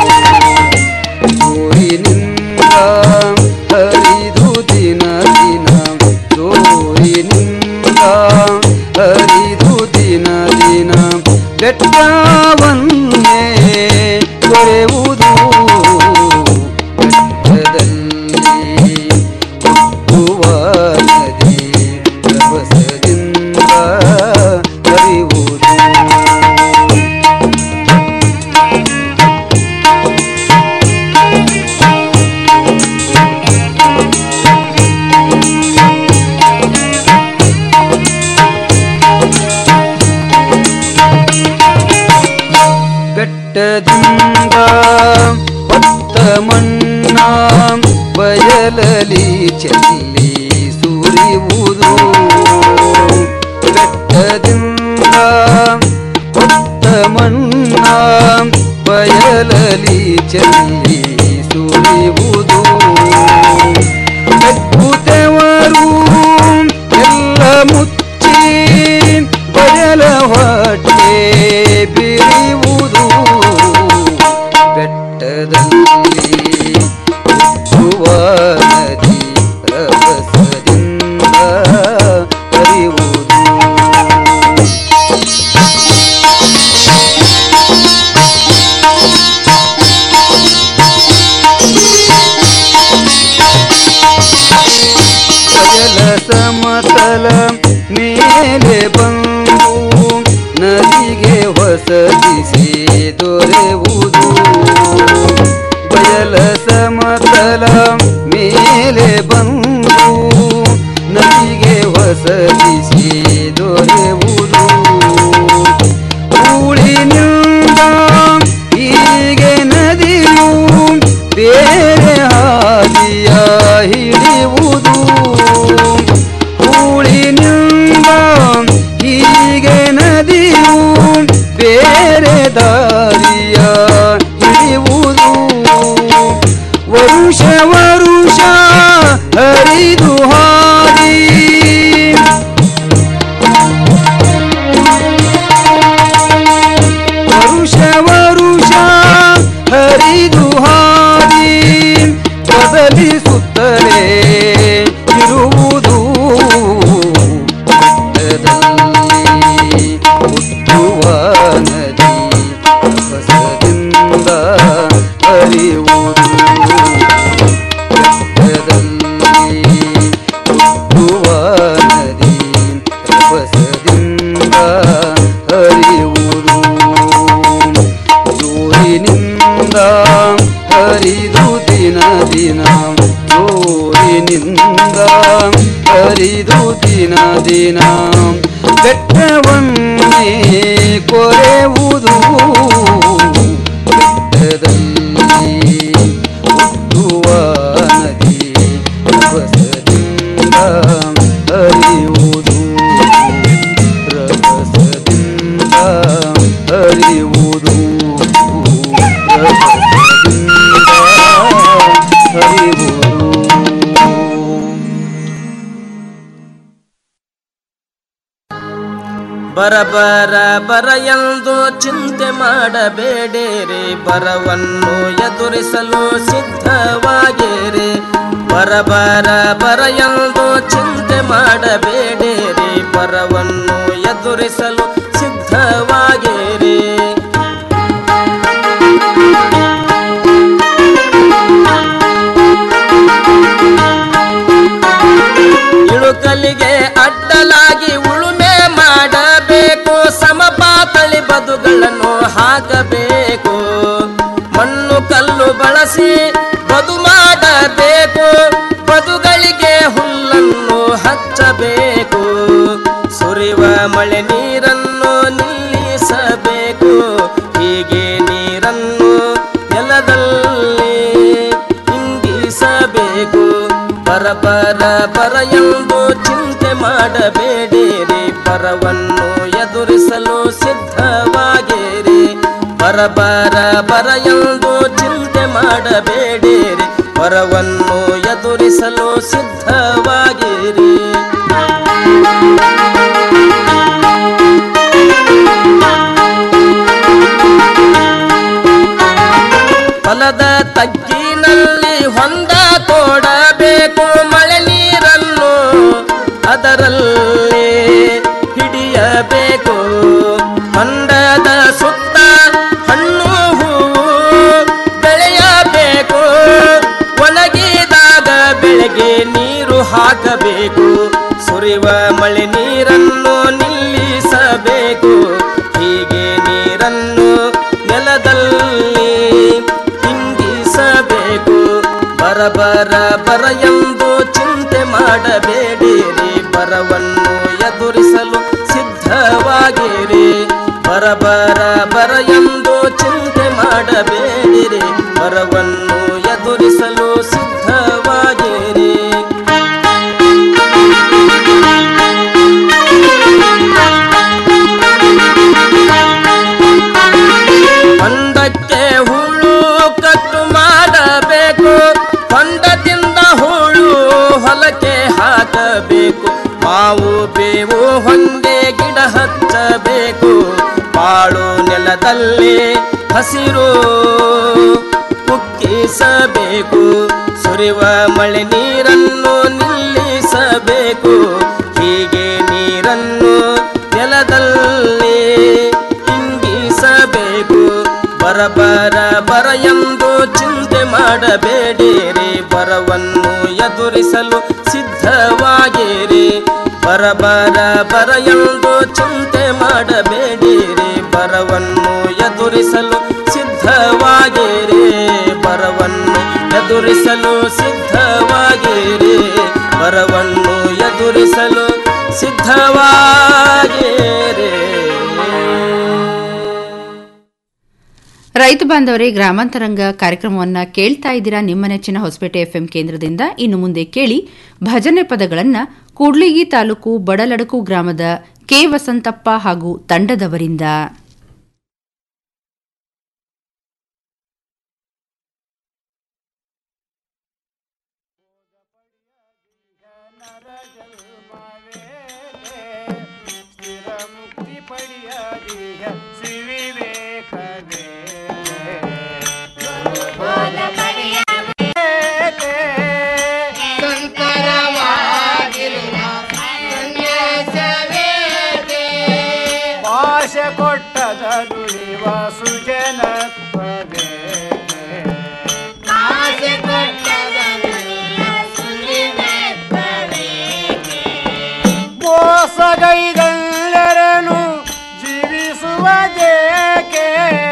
ಸೂರಿನಿಂದ ಹರಿದು ದಿನ ದಿನ ಸೂರಿನಿಂದ ಹರಿದು ದಿನ ದಿನ ಬೆಟ್ಟವನ್ನೇ ಕೊರೆಯುವುದು ಬೆಟ್ಟದಲ್ಲಿ ಹುಟ್ಟುವ ನದಿ ರಭಸದಿಂದ ಹರಿಯುವುದು ಬೆಟ್ಟದಿಂದ ಹೊತ್ತ ಮಣ್ಣ ಬಯಲಲಿ ಚೆಲ್ಲಿ ಸುರಿಯುವುದು ಬೆಟ್ಟದಿಂದ ಹೊತ್ತ ಮಣ್ಣ ಬಯಲಲಿ ಚೆಲ್ಲಿ ಸುರಿಯುವುದು ಬೆಕ್ಕುತ್ತವರು ಎಲ್ಲ ಮುಚ್ಚಿ ಬಯಲ ಹೊಟ್ಟೆ ಬಿರಿಯುವುದು ಬೆಟ್ಟದಲ್ಲಿ ಹುಟ್ಟುವ ನದಿ ರಭಸದಿಂದ ಹರಿಯುವುದು ಬಯಲ ಸಮತಲ ಮೇಲೆ ಬಂದು ನದಿಗೆ ಹೊಸದಿಸಿ ದೊರೆಯುವುದು ಬಯಲ ಸಮತಲ ಮೇಲೆ ಬಂದು ನದಿಗೆ ಹೊಸದಿಸಿ ದೊರೆಯುವುದು ಊಳಿನಿಂದ ಹೀಗೆ ನದಿ ವರುಷ ವರುಷ ಹರಿದು ಹಾರಿ ವರುಷ ವರುಷ ಹರಿದು ಹಾರಿ ಬದಲಿಸುತ್ತಲೇ ಇರುವುದು ಬೆಟ್ಟದಲ್ಲಿ ಹುಟ್ಟುವ ನದಿ ರಭಸದಿಂದ ಹರಿಯುವುದು ಬೆಟ್ಟದಲ್ಲಿ ಹುಟ್ಟುವ ನದಿ ರಭಸದಿಂದ ಹರಿಯುವುದು ಜೋರಿನಿಂದ ಹರಿದು ದಿನ ದಿನ ಜೋರಿನಿಂದ ಹರಿದು ದಿನ ದಿನ ಬೆಟ್ಟವನ್ನೇ ಕೊರೆಯುವುದು ಬೆಟ್ಟದಲ್ಲಿ ಹುಟ್ಟುವ ನದಿ ರಭಸದಿಂದ ಹರಿಯುವುದು ರಭಸದಿಂದ ಹರಿಯುವುದು ರಭಸದಿಂದ ಹರಿಯುವುದು ಬರಬರ ಬರ ಎಂದು ಚಿಂತೆ ಮಾಡಬೇಡಿರಿ ಬರವನ್ನು ಎದುರಿಸಲು ಸಿದ್ಧವಾಗಿರಿ ಬರಬರ ಬರ ಎಂದು ಚಿಂತೆ ಮಾಡಬೇಡಿರಿ ಬರವನ್ನು ಎದುರಿಸಲು ಸಿದ್ಧವಾಗಿರಿ ಇಳುಕಲಿಗೆ ಅಡ್ಡಲಾಗಿ ಉಳುಮೆ ಮಾಡಬೇಕು ಸಮಪಾತಳಿ ಬದುಗಳನ್ನು ಹಾಕಬೇಕು ಮಣ್ಣು ಕಲ್ಲು ಬಳಸಿ ಬದು ಮಾಡಬೇಕು ಬದುಗಳಿಗೆ ಹುಲ್ಲನ್ನು ಹಚ್ಚಬೇಕು ಸುರಿವ ಮಳೆ ನೀರನ್ನು ನಿಲ್ಲಿಸಬೇಕು ಹೀಗೆ ನೀರನ್ನು ನೆಲದಲ್ಲಿ ಇಂಗಿಸಬೇಕು ಪರ ಪರ ಪರ ಎಂದು ಚಿಂತೆ ಮಾಡಬೇಡಿರಿ ಪರವನ್ನು ಎದುರಿಸಲು ಸಿದ್ಧವಾಗಿರಿ ಪರ ಪರ ಪರ ಎಂದು ಚಿಂತೆ ಮಾಡಬೇಡಿರಿ ಪರವನ್ನು ಎದುರಿಸಲು ಸಿದ್ಧವಾಗಿರಿ ಹೊಲದ ತಗ್ಗಿನಲ್ಲಿ ಹೊಂದ ತೋಡಬೇಕು ಮಳೆ ನೀರನ್ನು ಅದರಲ್ಲಿ ಹಿಡಿಯಬೇಕು ಹೊಂಡದ ಸುತ್ತ ಹಣ್ಣು ಹೂವು ಬೆಳೆಯಬೇಕು ಒಣಗಿದಾಗ ಬೆಳೆಗೆ ನೀರು ಹಾಕಬೇಕು ಸುರಿವ ಮಳೆ ನೀರನ್ನು ನಿಲ್ಲಿಸಬೇಕು ಹೀಗೆ ನೀರನ್ನು ನೆಲದಲ್ಲಿ ಇಂಗಿಸಬೇಕು ಬರ ಬರ ಬರ ಎಂದು ಚಿಂತೆ ಮಾಡಬೇಡಿರಿ ಬರವನ್ನು ಎದುರಿಸಲು ಸಿದ್ಧವಾಗಿರಿ ಬರ ಬರ ಬರ ಎಂದು ಚಿಂತೆ ಮಾಡಬೇಡಿರಿ ಬರವನ್ನು ಎದುರಿಸಲು ಸಿದ್ಧವಾಗಿರಿ ಹೊಂಡಕ್ಕೆ ಹುಳು ಕಟ್ಟು ಮಾಡಬೇಕು ಹೊಂಡದಿಂದ ಹುಳು ಹೊಲಕ್ಕೆ ಹಾಕಬೇಕು ಮಾವು ಬೇವು ಹೊಂಗೆ ಗಿಡ ಹಚ್ಚಬೇಕು ಬಾಳು ನೆಲದಲ್ಲಿ ಹಸಿರು ಕುಕ್ಕಿಸಬೇಕು ಸುರಿವ ಮಳೆ ನೀರನ್ನು ನಿಲ್ಲಿಸಬೇಕು ಹೀಗೆ ನೀರನ್ನು ನೆಲದಲ್ಲಿ ಇಂಗಿಸಬೇಕು ಬರ ಬರ ಬರ ಎಂದು ಚಿಂತೆ ಮಾಡಬೇಡಿರಿ ಬರವನ್ನು ಎದುರಿಸಲು ಸಿದ್ಧವಾಗಿರಿ ಬರ ಬರ ಬರ ಎಂದು ಚಿಂತೆ ಮಾಡಬೇಡಿರಿ ಬರವನ್ನು ಎದುರಿಸಲು ಸಿದ್ಧವಾಗಿರಿ ಬರವನ್ನು ಎದುರಿಸಲು ಸಿದ್ಧವಾಗಿರಿ ಬರವನ್ನು ಎದುರಿಸಲು ಸಿದ್ಧವಾಗಿರಿ ರೈತ ಬಾಂಧವರೇ ಗ್ರಾಮಾಂತರಂಗ ಕಾರ್ಯಕ್ರಮವನ್ನ ಕೇಳ್ತಾ ಇದ್ದೀರಾ ನಿಮ್ಮ ನೆಚ್ಚಿನ ಹೊಸಪೇಟೆ ಎಫ್ಎಂ ಕೇಂದ್ರದಿಂದ ಇನ್ನು ಮುಂದೆ ಕೇಳಿ ಭಜನೆ ಪದಗಳನ್ನ ಕೂಡ್ಲಿಗಿ ತಾಲೂಕು ಬಡಲಡಕು ಗ್ರಾಮದ ಕೆ ವಸಂತಪ್ಪ ಹಾಗೂ ತಂಡದವರಿಂದ ಸ್ಥಿರ ಮುಕ್ತಿ ಪಡೆಯದೀಗ ಶ್ರೀ ವಿವೇಕವೇ ಭಾಷೆ ಕೊಟ್ಟದ ನುಡಿವ ಸುಜನತ್ವವೇ ಮೋಸಗೈದೆಲ್ಲರನು ಜೀವಿಸುವುದೇಕೆ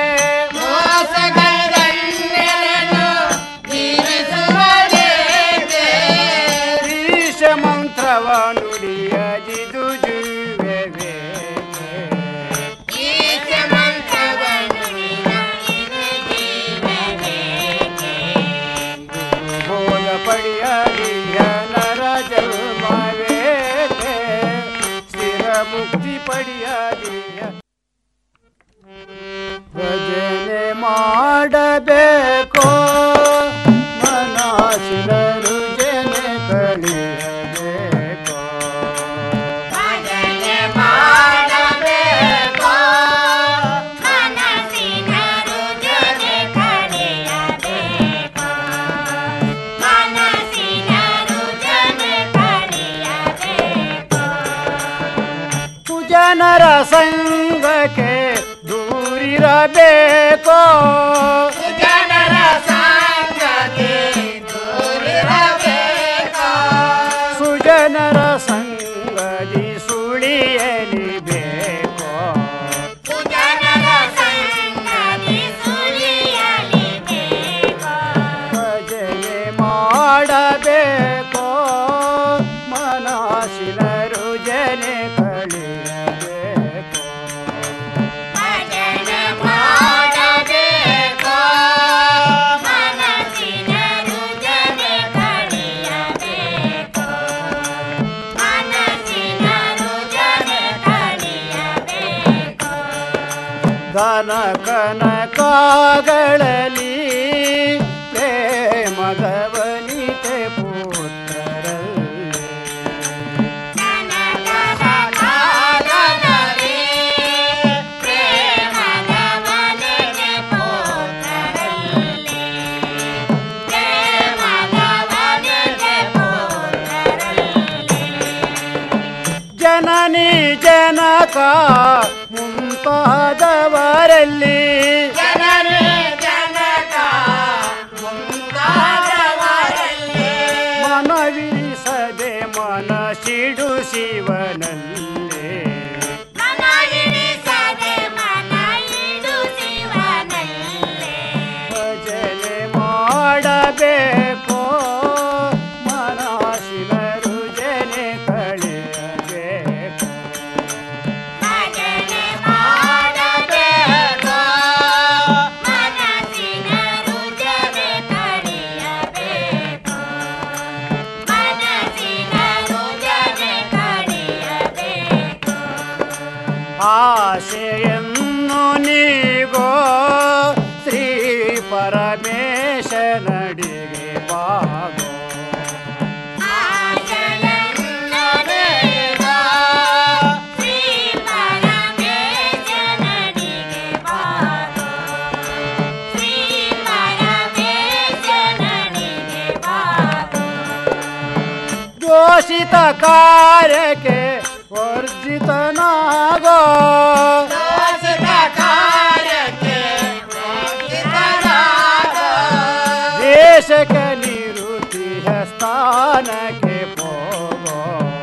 ಈಶ ಮಂತ್ರವ ನುಡಿಯ ಜಿದು ಜೀವವೇ ಬೋಧ ಪಡೆಯಲಿಯ ನರ ಜನ್ಮವೇ ಸ್ಥಿರ ಮುಕ್ತಿ ಪಡೆಯಲಿಯ ಭಜನೆ ಮಾಡಬೇಕೋ ಮನಸಿದರು ಜನೆ ಕಳಿಯಬೇಕೋ ಭಜನೆ ಮಾಡಬೇಕೋ ಮನಸಿನರು ಜನೆ ಕಳಿಯಬೇಕೋ ಮನಸಿನರು ಜನೆ ಕಳಿಯಬೇಕೋ ಜನರ ಸಂಘಕ್ಕೆ ದೂರಿರಬೇಕೋ ಜನರ ಸಂಘಕ್ಕೆ ದೂರಿರಬೇಕೋ ಸುಜನರ ಸಂಗದಿ ಸುಳಿಯಲಿ ಬೇಕೋ ಸುಜನರ ಸಂಗದಿ ಸುಳಿಯಲಿ ಬೇಕೋ ಭಜನೆ ಮಾಡಬೇಕೋ ಮನಸ್ಸಿನರು ಜನೆ ಕಳಿಯಬೇಕು ಭಜನೆ ಮಾಡಬೇಕೋ ಮನಸ್ಸಿನರು ಜನೆ ಕಳಿಯಬೇಕು ಮನಸ್ಸಿನರು ಜನೆ ಕಳಿಯಬೇಕು ಧನ ಕನಕಾಗಳಲ್ಲಿ ಪ್ರೇಮದ ವನಿತೆ ಪುತ್ರರಲ್ಲಿ ಜನನಿ ಜನಕ ಮುಂತಾದವರಲ್ಲಿ ಜನನಿ ಜನಕ ಮುಂತಾದವರಲ್ಲಿ ಮನವಿರಿಸದೆ ಮನ ಸಿಡು ಶಿವನಲ್ಲಿ ಭಜನೆ ಮಾಡಬೇಕು ಮನಸ್ಸಿನರು ಜನೆ ಕಳೆಯಬೇಕು ಭಜನೆ ಮಾಡಬೇಕು ಮನಸ್ಸಿನರು ಜನೆ ಕಳೆಯಬೇಕು ಮನಸ್ಸಿನರು ಜನೆ ಕಳೆಯಬೇಕು ಆಶೆಯನ್ನು ನೀಗೋ ಶ್ರೀ ಪರಮೇಶ ನಡಿಗೆ ಬಾಗೋ ದೋಷಿತ ಕಾರ್ಯಕ್ಕೆ ವರ್ಜಿತನಾಗೋ ದೋಷಿತ ಕಾರ್ಯಕ್ಕೆ ದೇಶಕ್ಕೆ ನಿರುತಿಯ ಸ್ಥಾನಕ್ಕೆ ಹೋಗೋ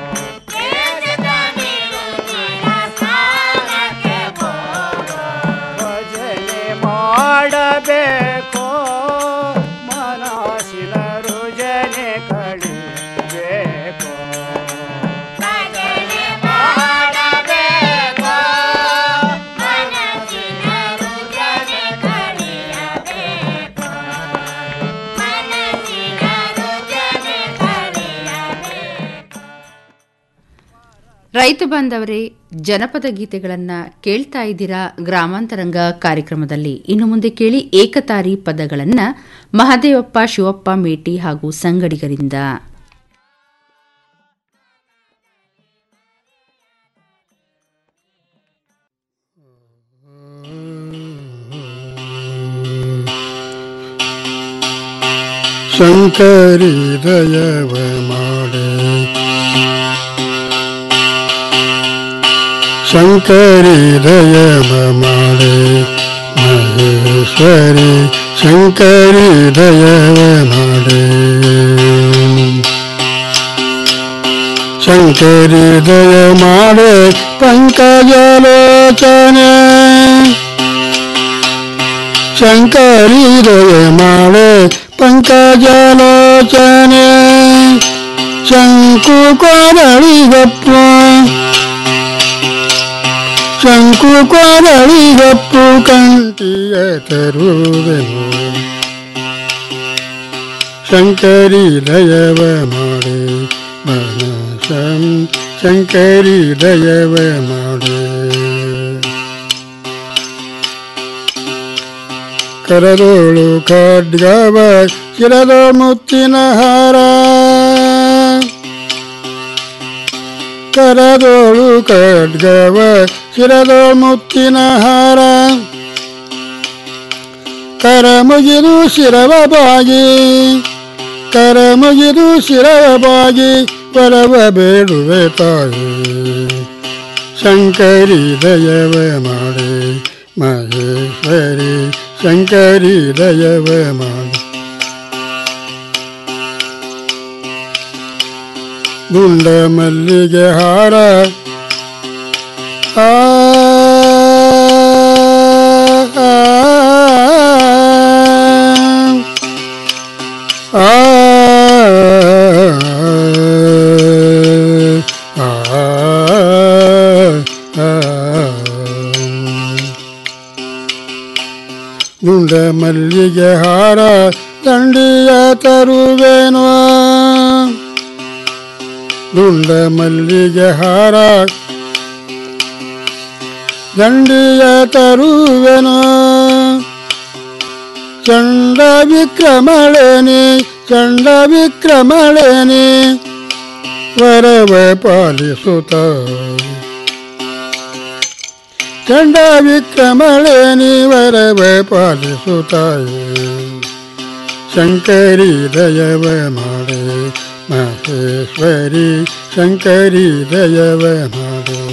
ಭಜನೆ ಮಾಡಬೇಕು ಮನಸ್ಸಿನರು ಜನೆ ಕಳಿಬೇಕು ಮಾಡಬೇಕು ಮನಸ್ಸಿನರು ಜನೆ ಕಳಿಯಬೇಕು ಮನಸ್ಸಿನರು ಜನೆ ರೈತ ಬಾಂಧವರೇ ಜನಪದ ಗೀತೆಗಳನ್ನ ಕೇಳ್ತಾ ಇದ್ದೀರಾ ಗ್ರಾಮಾಂತರಂಗ ಕಾರ್ಯಕ್ರಮದಲ್ಲಿ ಇನ್ನು ಮುಂದೆ ಕೇಳಿ ಏಕತಾರಿ ಪದಗಳನ್ನ ಮಹದೇವಪ್ಪ ಶಿವಪ್ಪ ಮೇಟಿ ಹಾಗೂ ಸಂಗಡಿಗರಿಂದ ಶಂಕರಿ ದಯವ ಮಾಡೆ ಶಂಕರಿ ದಯವ ಮಾಡೆ ಮಹೇಶ್ವರಿ ಶಂಕರಿ ದಯವ ಮಾಡೆ ಶಂಕರಿ ದಯ ಮಾಡೆ ಪಂಕಜಲೋಚನೆ ಶಂಕರಿ ದಯ ಮಾಡೆ ಪಂಕಜಲೋಚನೆ ಶಂಕು ಕೊರಳಿಗಪ್ಪು ಶಂಕು ಕೊರಳಿಗಪ್ಪು ಕಂಟಿಯ ತರುವೆನು ಶಂಕರಿ ದಯವ ಮಾಡೆ ಮನಸಂ ಶಂಕರಿ ದಯವ ಮಾಡೆ ಕರದೋಳು ಖಡ್ಗವ ಶಿರದ ಮುತ್ತಿನ ಹಾರ ಕರದೋಳು ಖಡ್ಗವ ಶಿರದ ಮುತ್ತಿನ ಹಾರ ಕರ ಮುಗಿದು ಶಿರವ ಬಾಗಿ ಕರ ಮುಗಿದು ಶಿರವ ಬಾಗಿ ವರವ ಬೇಡುವೆ ತಾಯಿ ಶಂಕರಿ ದಯವ ಮಾಡೆ ಮಹೇಶ್ವರಿ ಶಂಕರಿ ದಯವ ಮಾಡೆ ಗುಂಡ ಮಲ್ಲಿಗೆ ಹಾರ ಆ ಆ ಗುಂಡ ಮಲ್ಲಿಗೆ ಹಾರ ದಂಡಿಯ ತರುವೇನೋ ಗುಂಡ ಮಲ್ಲಿಗೆ ಹಾರ ದಂಡಿಯ ತರುವೆನೋ ಚಂಡ ವಿಕ್ರಮಳೇನಿ ಚಂಡ ವಿಕ್ರಮಳೇನಿ ವರವ ಪಾಲಿಸುತ್ತ ಚಂಡ ವಿಕ್ರಮಳೇನಿ ವರವ ಪಾಲಿಸುತ್ತಾಯೇ ಶಂಕರಿ ದಯವ ಮಾಡೆ ಮಹೇಶ್ವರಿ ಶಂಕರಿ ದಯವ ಮಾಡೆ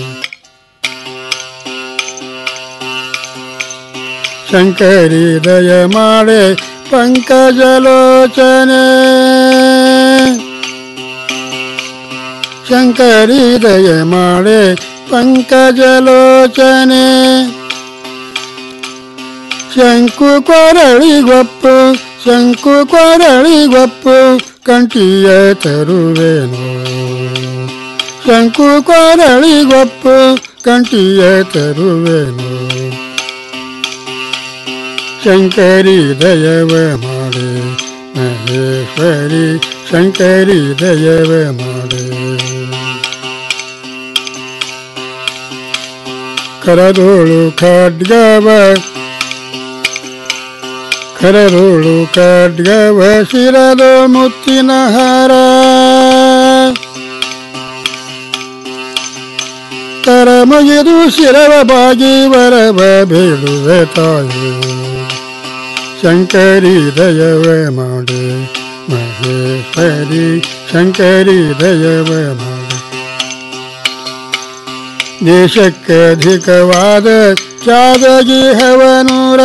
ಶಂಕರಿ ದಯ ಮಾಡೆ ಪಂಕಜಲೋಚನೆ ಶಂಕರಿ ದಯ ಮಾಡೆ ಪಂಕಜಲೋಚನೆ ಶಂಕು ಕೊರಳಿಗೊಪ್ಪು ಶಂಕು ಕೊರಳಿಗೊಪ್ಪು ಕಂಠಿಯ ತರುವೆನು ಶಂಕು ಕೊರಳಿಗೊಪ್ಪು ಕಂಠಿಯ ತರುವೆನು ಶಂಕರಿ ದಯವ ಮಾಡೆ ಮಹೇಶ್ವರಿ ಶಂಕರಿ ದಯವ ಮಾಡೆ ಕರದೋಳು ಖಡ್ಗವ ಕರದೋಳು ಖಡ್ಗವ ಶಿರದ ಮುತ್ತಿನ ಹಾರ ಕರ ಮುಗಿದು ಶಿರವ ಬಾಗಿ ವರವ ಬೇಡುವೆ ತಾಯಿ ಶಂಕರಿ ದಯವ ಮಾಡೆ ಮಹೇಶ್ವರಿ ಶಂಕರಿ ದಯವ ಮಾಡೆ ದೇಶಕ್ಕಧಿಕವಾದ ಚಾದಗಿ ಹವನೂರ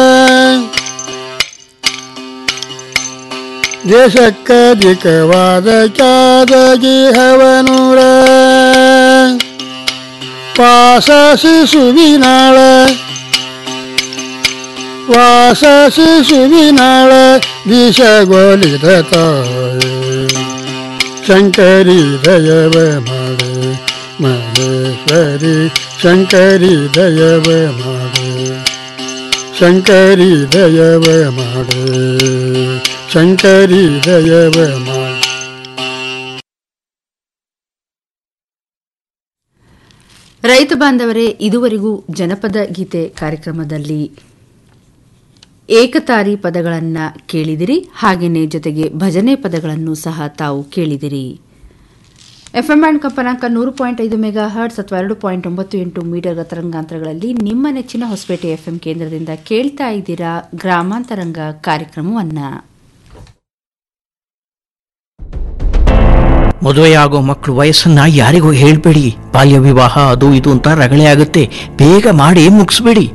ದೇಶಕ್ಕಧಿಕವಾದ ಚಾದಗಿ ಹವನೂರ ಪಾಸ ಶಿಶುವಿನಾಳ ವಾಸ ಶಿಶುವಿನಾಳ ದಿಶಗೊಲಿದ ತಾಯಿ ಶಂಕರಿ ದಯವ ಮಾಡೆ ಮಹೇಶ್ವರಿ ಶಂಕರಿ ದಯವ ಮಾಡೆ ಶಂಕರಿ ದಯವ ಮಾಡೆ ಶಂಕರಿ ದಯವ ಮಾಡೆ ರೈತ ಬಾಂಧವರೇ ಇದುವರೆಗೂ ಜನಪದ ಗೀತೆ ಕಾರ್ಯಕ್ರಮದಲ್ಲಿ ಏಕತಾರಿ ಪದಗಳನ್ನು ಕೇಳಿದಿರಿ ಹಾಗೆಯೇ ಜೊತೆಗೆ ಭಜನೆ ಪದಗಳನ್ನು ಸಹ ತಾವು ಕೇಳಿದಿರಿ ಎಫ್ಎಂ ಬ್ಯಾಂಡ್ ಕಂಪನಾಂಕ ನೂರು ಪಾಯಿಂಟ್ ಐದು ಮೆಗಾ ಹರ್ಟ್ಸ್ ಅಥವಾ ಎರಡು ಪಾಯಿಂಟ್ ಒಂಬತ್ತು ಎಂಟು ಮೀಟರ್ ತರಂಗಾಂತರಗಳಲ್ಲಿ ನಿಮ್ಮ ನೆಚ್ಚಿನ ಹೊಸಪೇಟೆ ಎಫ್ಎಂ ಕೇಂದ್ರದಿಂದ ಕೇಳ್ತಾ ಇದ್ದೀರಾ ಗ್ರಾಮಾಂತರಂಗ ಕಾರ್ಯಕ್ರಮವನ್ನು ಮದುವೆಯಾಗೋ ಮಕ್ಕಳು ವಯಸ್ಸನ್ನ ಯಾರಿಗೂ ಹೇಳ್ಬೇಡಿ ಬಾಲ್ಯ ವಿವಾಹ ಅದು ಇದು ಅಂತ ರಗಳೆ ಆಗುತ್ತೆ ಬೇಗ ಮಾಡಿ ಮುಗಿಸ್ಬೇಡಿ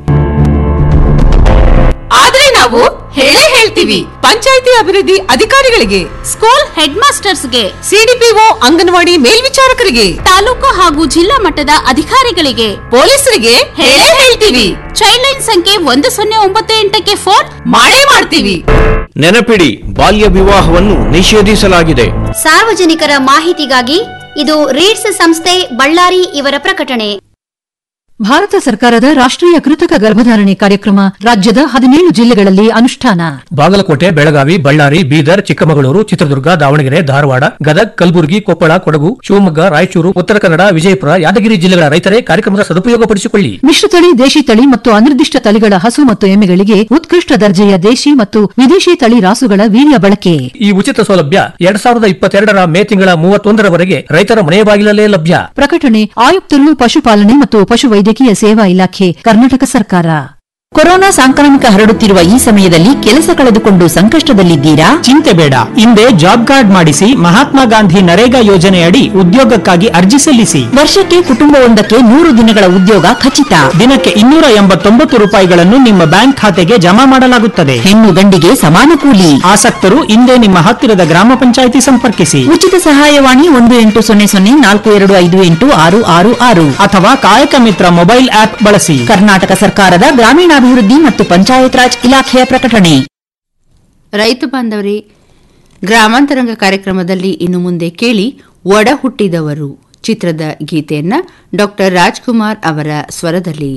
ಆದ್ರೆ ನಾವು ಹೇಳೇ ಹೇಳ್ತೀವಿ ಪಂಚಾಯಿತಿ ಅಭಿವೃದ್ಧಿ ಅಧಿಕಾರಿಗಳಿಗೆ ಸ್ಕೂಲ್ ಹೆಡ್ ಮಾಸ್ಟರ್ಸ್ಗೆ ಸಿಡಿಪಿಒ ಅಂಗನವಾಡಿ ಮೇಲ್ವಿಚಾರಕರಿಗೆ ತಾಲೂಕು ಹಾಗೂ ಜಿಲ್ಲಾ ಮಟ್ಟದ ಅಧಿಕಾರಿಗಳಿಗೆ ಪೊಲೀಸರಿಗೆ ಹೇಳೇ ಹೇಳ್ತೀವಿ ಚೈಲ್ಡ್ ಲೈನ್ ಸಂಖ್ಯೆ ಒಂದು ಸೊನ್ನೆ ಒಂಬತ್ತು ಎಂಟಕ್ಕೆ ಫೋನ್ ಮಾಡೇ ಮಾಡ್ತೀವಿ ನೆನಪಿಡಿ ಬಾಲ್ಯ ವಿವಾಹವನ್ನು ನಿಷೇಧಿಸಲಾಗಿದೆ ಸಾರ್ವಜನಿಕರ ಮಾಹಿತಿಗಾಗಿ ಇದು ರೀಡ್ಸ್ ಸಂಸ್ಥೆ ಬಳ್ಳಾರಿ ಇವರ ಪ್ರಕಟಣೆ ಭಾರತ ಸರ್ಕಾರದ ರಾಷ್ಟ್ರೀಯ ಕೃತಕ ಗರ್ಭಧಾರಣೆ ಕಾರ್ಯಕ್ರಮ ರಾಜ್ಯದ ಹದಿನೇಳು ಜಿಲ್ಲೆಗಳಲ್ಲಿ ಅನುಷ್ಠಾನ ಬಾಗಲಕೋಟೆ ಬೆಳಗಾವಿ ಬಳ್ಳಾರಿ ಬೀದರ್ ಚಿಕ್ಕಮಗಳೂರು ಚಿತ್ರದುರ್ಗ ದಾವಣಗೆರೆ ಧಾರವಾಡ ಗದಗ್ ಕಲಬುರಗಿ ಕೊಪ್ಪಳ ಕೊಡಗು ಶಿವಮೊಗ್ಗ ರಾಯಚೂರು ಉತ್ತರ ಕನ್ನಡ ವಿಜಯಪುರ ಯಾದಗಿರಿ ಜಿಲ್ಲೆಗಳ ರೈತರೇ ಕಾರ್ಯಕ್ರಮದ ಸದುಪಯೋಗಪಡಿಸಿಕೊಳ್ಳಿ ಮಿಶ್ರತಳಿ ದೇಶಿ ತಳಿ ಮತ್ತು ಅನಿರ್ದಿಷ್ಟ ತಳಿಗಳ ಹಸು ಮತ್ತು ಎಮ್ಮೆಗಳಿಗೆ ಉತ್ಕೃಷ್ಟ ದರ್ಜೆಯ ದೇಶಿ ಮತ್ತು ವಿದೇಶಿ ತಳಿ ರಾಸುಗಳ ವೀರ್ಯ ಬಳಕೆ ಈ ಉಚಿತ ಸೌಲಭ್ಯ ಎರಡ್ ಸಾವಿರದ ಇಪ್ಪತ್ತೆರಡರ ಮೇ ತಿಂಗಳ ಮೂವತ್ತೊಂದರವರೆಗೆ ರೈತರ ಮನೆ ಬಾಗಿಲಲ್ಲೇ ಲಭ್ಯ ಪ್ರಕಟಣೆ ಆಯುಕ್ತರು ಪಶುಪಾಲನೆ ಮತ್ತು ಪಶುವೈದ್ಯಕೀಯ ಸೇವಾ ಇಲಾಖೆ ಕರ್ನಾಟಕ ಸರ್ಕಾರ ಕೊರೋನಾ ಸಾಂಕ್ರಾಮಿಕ ಹರಡುತ್ತಿರುವ ಈ ಸಮಯದಲ್ಲಿ ಕೆಲಸ ಕಳೆದುಕೊಂಡು ಸಂಕಷ್ಟದಲ್ಲಿದ್ದೀರಾ ಚಿಂತೆ ಬೇಡ ಹಿಂದೆ ಜಾಬ್ ಕಾರ್ಡ್ ಮಾಡಿಸಿ ಮಹಾತ್ಮ ಗಾಂಧಿ ನರೇಗಾ ಯೋಜನೆಯಡಿ ಉದ್ಯೋಗಕ್ಕಾಗಿ ಅರ್ಜಿ ಸಲ್ಲಿಸಿ ವರ್ಷಕ್ಕೆ ಕುಟುಂಬವೊಂದಕ್ಕೆ ನೂರು ದಿನಗಳ ಉದ್ಯೋಗ ಖಚಿತ ದಿನಕ್ಕೆ ಇನ್ನೂರ ಎಂಬತ್ತೊಂಬತ್ತು ರೂಪಾಯಿಗಳನ್ನು ನಿಮ್ಮ ಬ್ಯಾಂಕ್ ಖಾತೆಗೆ ಜಮಾ ಮಾಡಲಾಗುತ್ತದೆ ಹೆಣ್ಣು ಗಂಡಿಗೆ ಸಮಾನ ಕೂಲಿ ಆಸಕ್ತರು ಹಿಂದೆ ನಿಮ್ಮ ಹತ್ತಿರದ ಗ್ರಾಮ ಪಂಚಾಯಿತಿ ಸಂಪರ್ಕಿಸಿ ಉಚಿತ ಸಹಾಯವಾಣಿ ಒಂದು ಎಂಟು ಸೊನ್ನೆ ಸೊನ್ನೆ ನಾಲ್ಕು ಎರಡು ಐದು ಎಂಟು ಆರು ಆರು ಆರು ಅಥವಾ ಕಾಯಕ ಮಿತ್ರ ಮೊಬೈಲ್ ಆಪ್ ಬಳಸಿ ಕರ್ನಾಟಕ ಸರ್ಕಾರದ ಗ್ರಾಮೀಣಾಭಿವೃದ್ಧಿ ಮತ್ತು ಪಂಚಾಯತ್ ರಾಜ್ ಇಲಾಖೆಯ ಪ್ರಕಟಣೆ ರೈತ ಬಾಂಧವರೇ ಗ್ರಾಮಾಂತರಂಗ ಕಾರ್ಯಕ್ರಮದಲ್ಲಿ ಇನ್ನು ಮುಂದೆ ಕೇಳಿ ಒಡ ಹುಟ್ಟಿದವರು ಚಿತ್ರದ ಗೀತೆಯನ್ನ ಡಾಕ್ಟರ್ ರಾಜ್ಕುಮಾರ್ ಅವರ ಸ್ವರದಲ್ಲಿ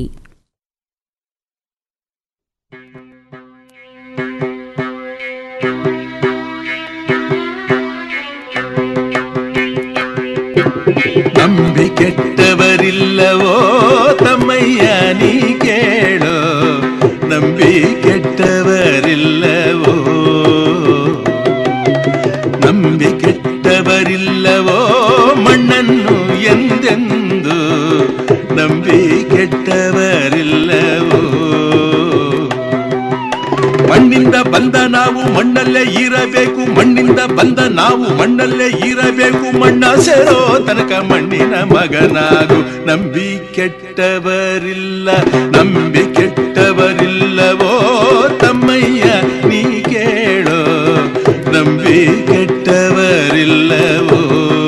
ನಂಬಿ ಕೆಟ್ಟವರಿಲ್ಲವೋ ತಮ್ಮಯ್ಯ ನೀ ಕೇಳೋ ನಂಬಿ ಕೆಟ್ಟವರಿಲ್ಲವೋ ನಂಬಿ ಕೆಟ್ಟವರಿಲ್ಲವೋ ಮಣ್ಣನ್ನು ಎಂದೆಂದು ನಂಬಿ ಕೆಟ್ಟವರಿಲ್ಲವೋ ಮಣ್ಣಿಂದ ಬಂದ ನಾವು ಮಣ್ಣಲ್ಲೇ ಇರಬೇಕು ಮಣ್ಣಿಂದ ಬಂದ ನಾವು ಮಣ್ಣಲ್ಲೇ ಇರಬೇಕು ಮಣ್ಣ ಸೇರೋ ತನಕ ಮಣ್ಣಿನ ಮಗನಾಗು ನಂಬಿ ಕೆಟ್ಟವರಿಲ್ಲ ನಂಬಿ ಕೆಟ್ಟವರಿಲ್ಲವೋ ತಮ್ಮಯ್ಯ ನೀ ಕೇಳೋ ನಂಬಿ ಕೆಟ್ಟವರಿಲ್ಲವೋ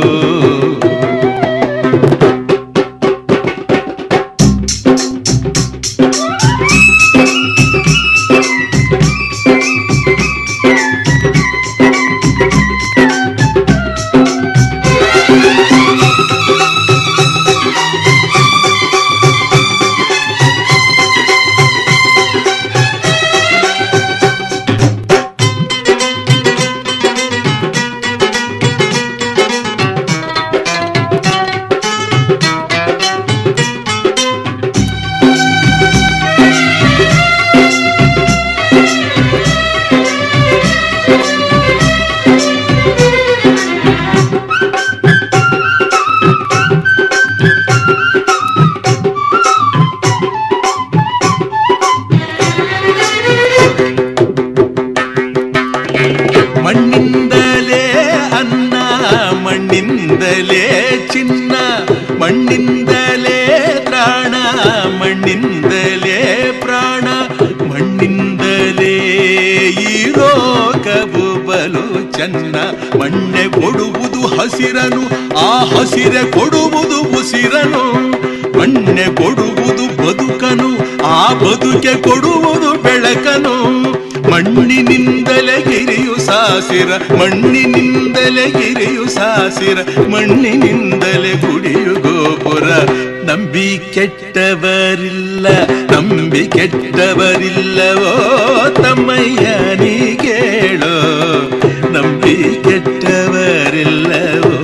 ಮಣ್ಣಿಂದಲೇ ಅನ್ನ ಮಣ್ಣಿಂದಲೇ ಚಿನ್ನ ಮಣ್ಣಿಂದಲೇ ತ್ರಾಣ ಮಣ್ಣಿಂದಲೇ ಪ್ರಾಣ ಮಣ್ಣಿಂದಲೇ ಈ ಲೋಕವು ಬಲು ಚೆನ್ನ ಮಣ್ಣೆ ಕೊಡುವುದು ಹಸಿರನು ಆ ಹಸಿರೆ ಕೊಡುವುದು ಉಸಿರನು ಮಣ್ಣೆ ಕೊಡುವುದು ಬದುಕನು ಆ ಬದುಕೆ ಕೊಡುವುದು ಬೆಳಕನು ಮಣ್ಣಿನಿಂದಲೇ ಗಿರಿಯು ಸಾಸಿರ ಮಣ್ಣಿನಿಂದಲೇ ಗಿರಿಯು ಸಾಸಿರ ಮಣ್ಣಿನಿಂದಲೇ ಗುಡಿಯು ಗೋಪುರ ನಂಬಿ ಕೆಟ್ಟವರಿಲ್ಲ ನಂಬಿ ಕೆಟ್ಟವರಿಲ್ಲವೋ ತಮ್ಮಯ್ಯ ನೀ ಕೇಳೋ ನಂಬಿ ಕೆಟ್ಟವರಿಲ್ಲವೋ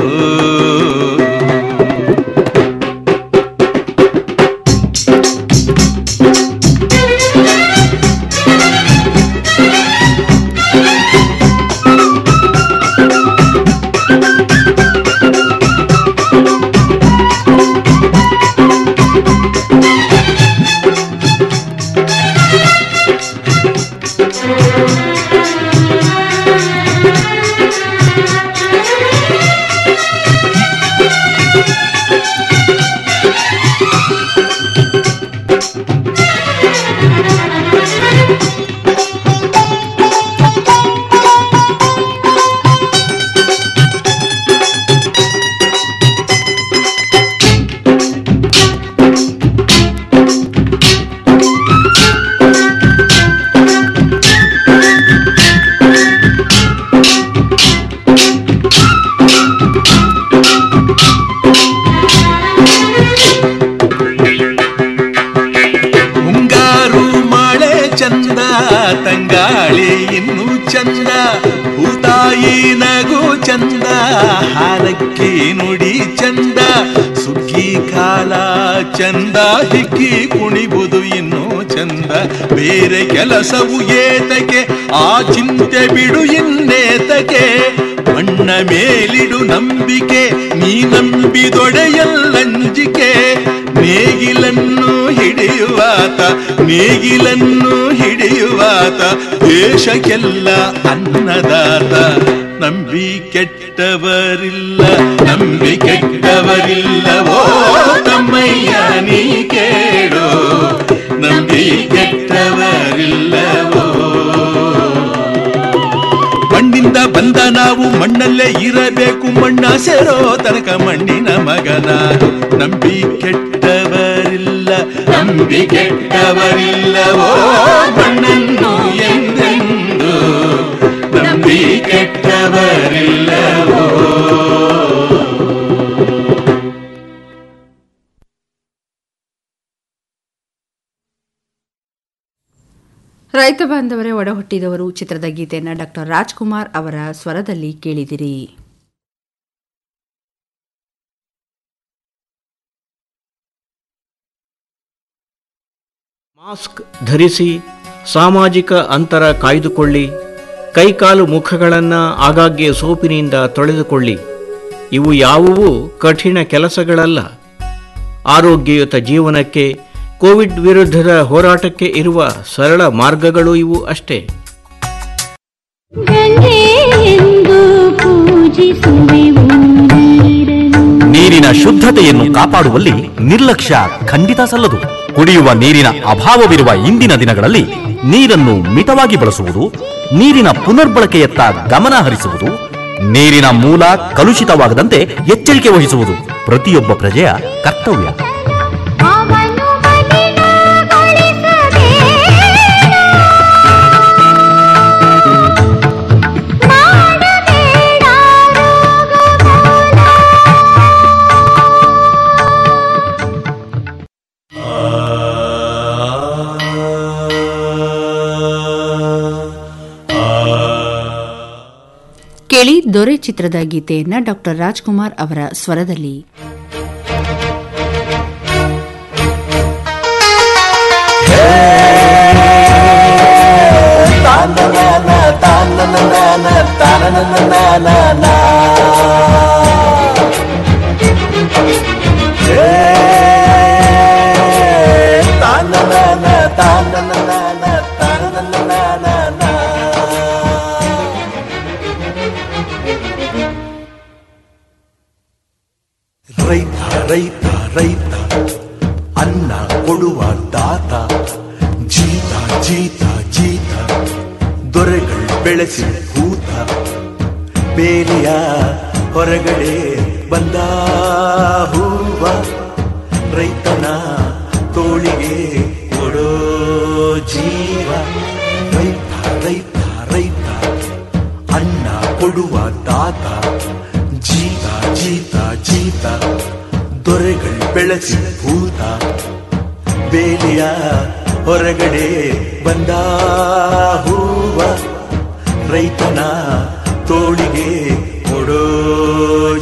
ಚಂದ ಹಾಲಕ್ಕಿ ನುಡಿ ಚಂದ ಸುಗ್ಗಿ ಕಾಲ ಚಂದ ಹಿಕ್ಕಿ ಕುಣಿಬುದು ಇನ್ನೂ ಚಂದ ಬೇರೆ ಕೆಲಸವು ಏತಕ್ಕೆ ಆ ಚಿಂತೆ ಬಿಡು ಇನ್ನೇತಕ್ಕೆ ಮಣ್ಣ ಮೇಲಿಡು ನಂಬಿಕೆ ನೀ ನಂಬಿದೊಡೆಯಲ್ಲಂಜಿಕೆ ನೇಗಿಲನ್ನು ಹಿಡಿಯುವಾತ ನೇಗಿಲನ್ನು ಹಿಡಿಯುವಾತ ದೇಶಕ್ಕೆಲ್ಲ ಅನ್ನದಾತ ನಂಬಿ ಕೆಟ್ಟವರಿಲ್ಲ ನಂಬಿ ಕೆಟ್ಟವರಿಲ್ಲವೋ ತಮ್ಮಯ್ಯ ನೀ ಕೇಳೋ ನಂಬಿ ಕೆಟ್ಟವರಿಲ್ಲವೋ ಮಣ್ಣಿಂದ ಬಂದ ನಾವು ಮಣ್ಣಲ್ಲೇ ಇರಬೇಕು ಮಣ್ಣ ಸೇರೋ ತನಕ ಮಣ್ಣಿನ ಮಗನಾರು ನಂಬಿ ಕೆಟ್ಟವರಿಲ್ಲ ನಂಬಿ ಕೆಟ್ಟವರಿಲ್ಲವೋ ಮಣ್ಣನ್ನು ಎಂದೆಂದು ನಂಬಿ ಕೆಟ್ಟವರಿಲ್ಲವೋ ರೈತ ಬಾಂಧವರೇ ಒಡಹುಟ್ಟಿದವರು ಚಿತ್ರದ ಗೀತೆಯನ್ನು ಡಾಕ್ಟರ್ ರಾಜ್ಕುಮಾರ್ ಅವರ ಸ್ವರದಲ್ಲಿ ಕೇಳಿದಿರಿ ಮಾಸ್ಕ್ ಧರಿಸಿ ಸಾಮಾಜಿಕ ಅಂತರ ಕಾಯ್ದುಕೊಳ್ಳಿ ಕೈಕಾಲು ಮುಖಗಳನ್ನು ಆಗಾಗ್ಗೆ ಸೋಪಿನಿಂದ ತೊಳೆದುಕೊಳ್ಳಿ ಇವು ಯಾವುವೂ ಕಠಿಣ ಕೆಲಸಗಳಲ್ಲ ಆರೋಗ್ಯಯುತ ಜೀವನಕ್ಕೆ ಕೋವಿಡ್ ವಿರುದ್ಧದ ಹೋರಾಟಕ್ಕೆ ಇರುವ ಸರಳ ಮಾರ್ಗಗಳು ಇವು ಅಷ್ಟೇ ನೀರಿನ ಶುದ್ಧತೆಯನ್ನು ಕಾಪಾಡುವಲ್ಲಿ ನಿರ್ಲಕ್ಷ್ಯ ಖಂಡಿತ ಸಲ್ಲದು ಕುಡಿಯುವ ನೀರಿನ ಅಭಾವವಿರುವ ಇಂದಿನ ದಿನಗಳಲ್ಲಿ ನೀರನ್ನು ಮಿತವಾಗಿ ಬಳಸುವುದು ನೀರಿನ ಪುನರ್ಬಳಕೆಯತ್ತ ಗಮನ ಹರಿಸುವುದು ನೀರಿನ ಮೂಲ ಕಲುಷಿತವಾಗದಂತೆ ಎಚ್ಚರಿಕೆ ವಹಿಸುವುದು ಪ್ರತಿಯೊಬ್ಬ ಪ್ರಜೆಯ ಕರ್ತವ್ಯ ಕೇಳಿ ದೊರೆ ಚಿತ್ರದ ಗೀತೆಯನ್ನ ಡಾಕ್ಟರ್ ರಾಜ್ಕುಮಾರ್ ಅವರ ಸ್ವರದಲ್ಲಿ ರೈತ ರೈತ ರೈತ ಅನ್ನ ಕೊಡುವ ದಾತ ಜೀತ ಜೀತ ಜೀತ ದೊರೆಗಳು ಬೆಳೆಸಿ ಭೂತ ಬೇಲಿಯ ಹೊರಗಡೆ ಬಂದ ಹೂವ ರೈತನ ತೋಳಿಗೆ ಕೊಡೋ ಜೀವ ರೈತ ರೈತ ರೈತ ಅನ್ನ ಕೊಡುವ ದಾತ ಜೀತ ಜೀತ ಜೀತ ದೊರೆಗಳು ಬೆಳೆಸಿ ಭೂತ ಬೇಲಿಯ ಹೊರಗಡೆ ಬಂದ ಹೂವ ರೈತನ ತೋಳಿಗೆ ಕೊಡೋ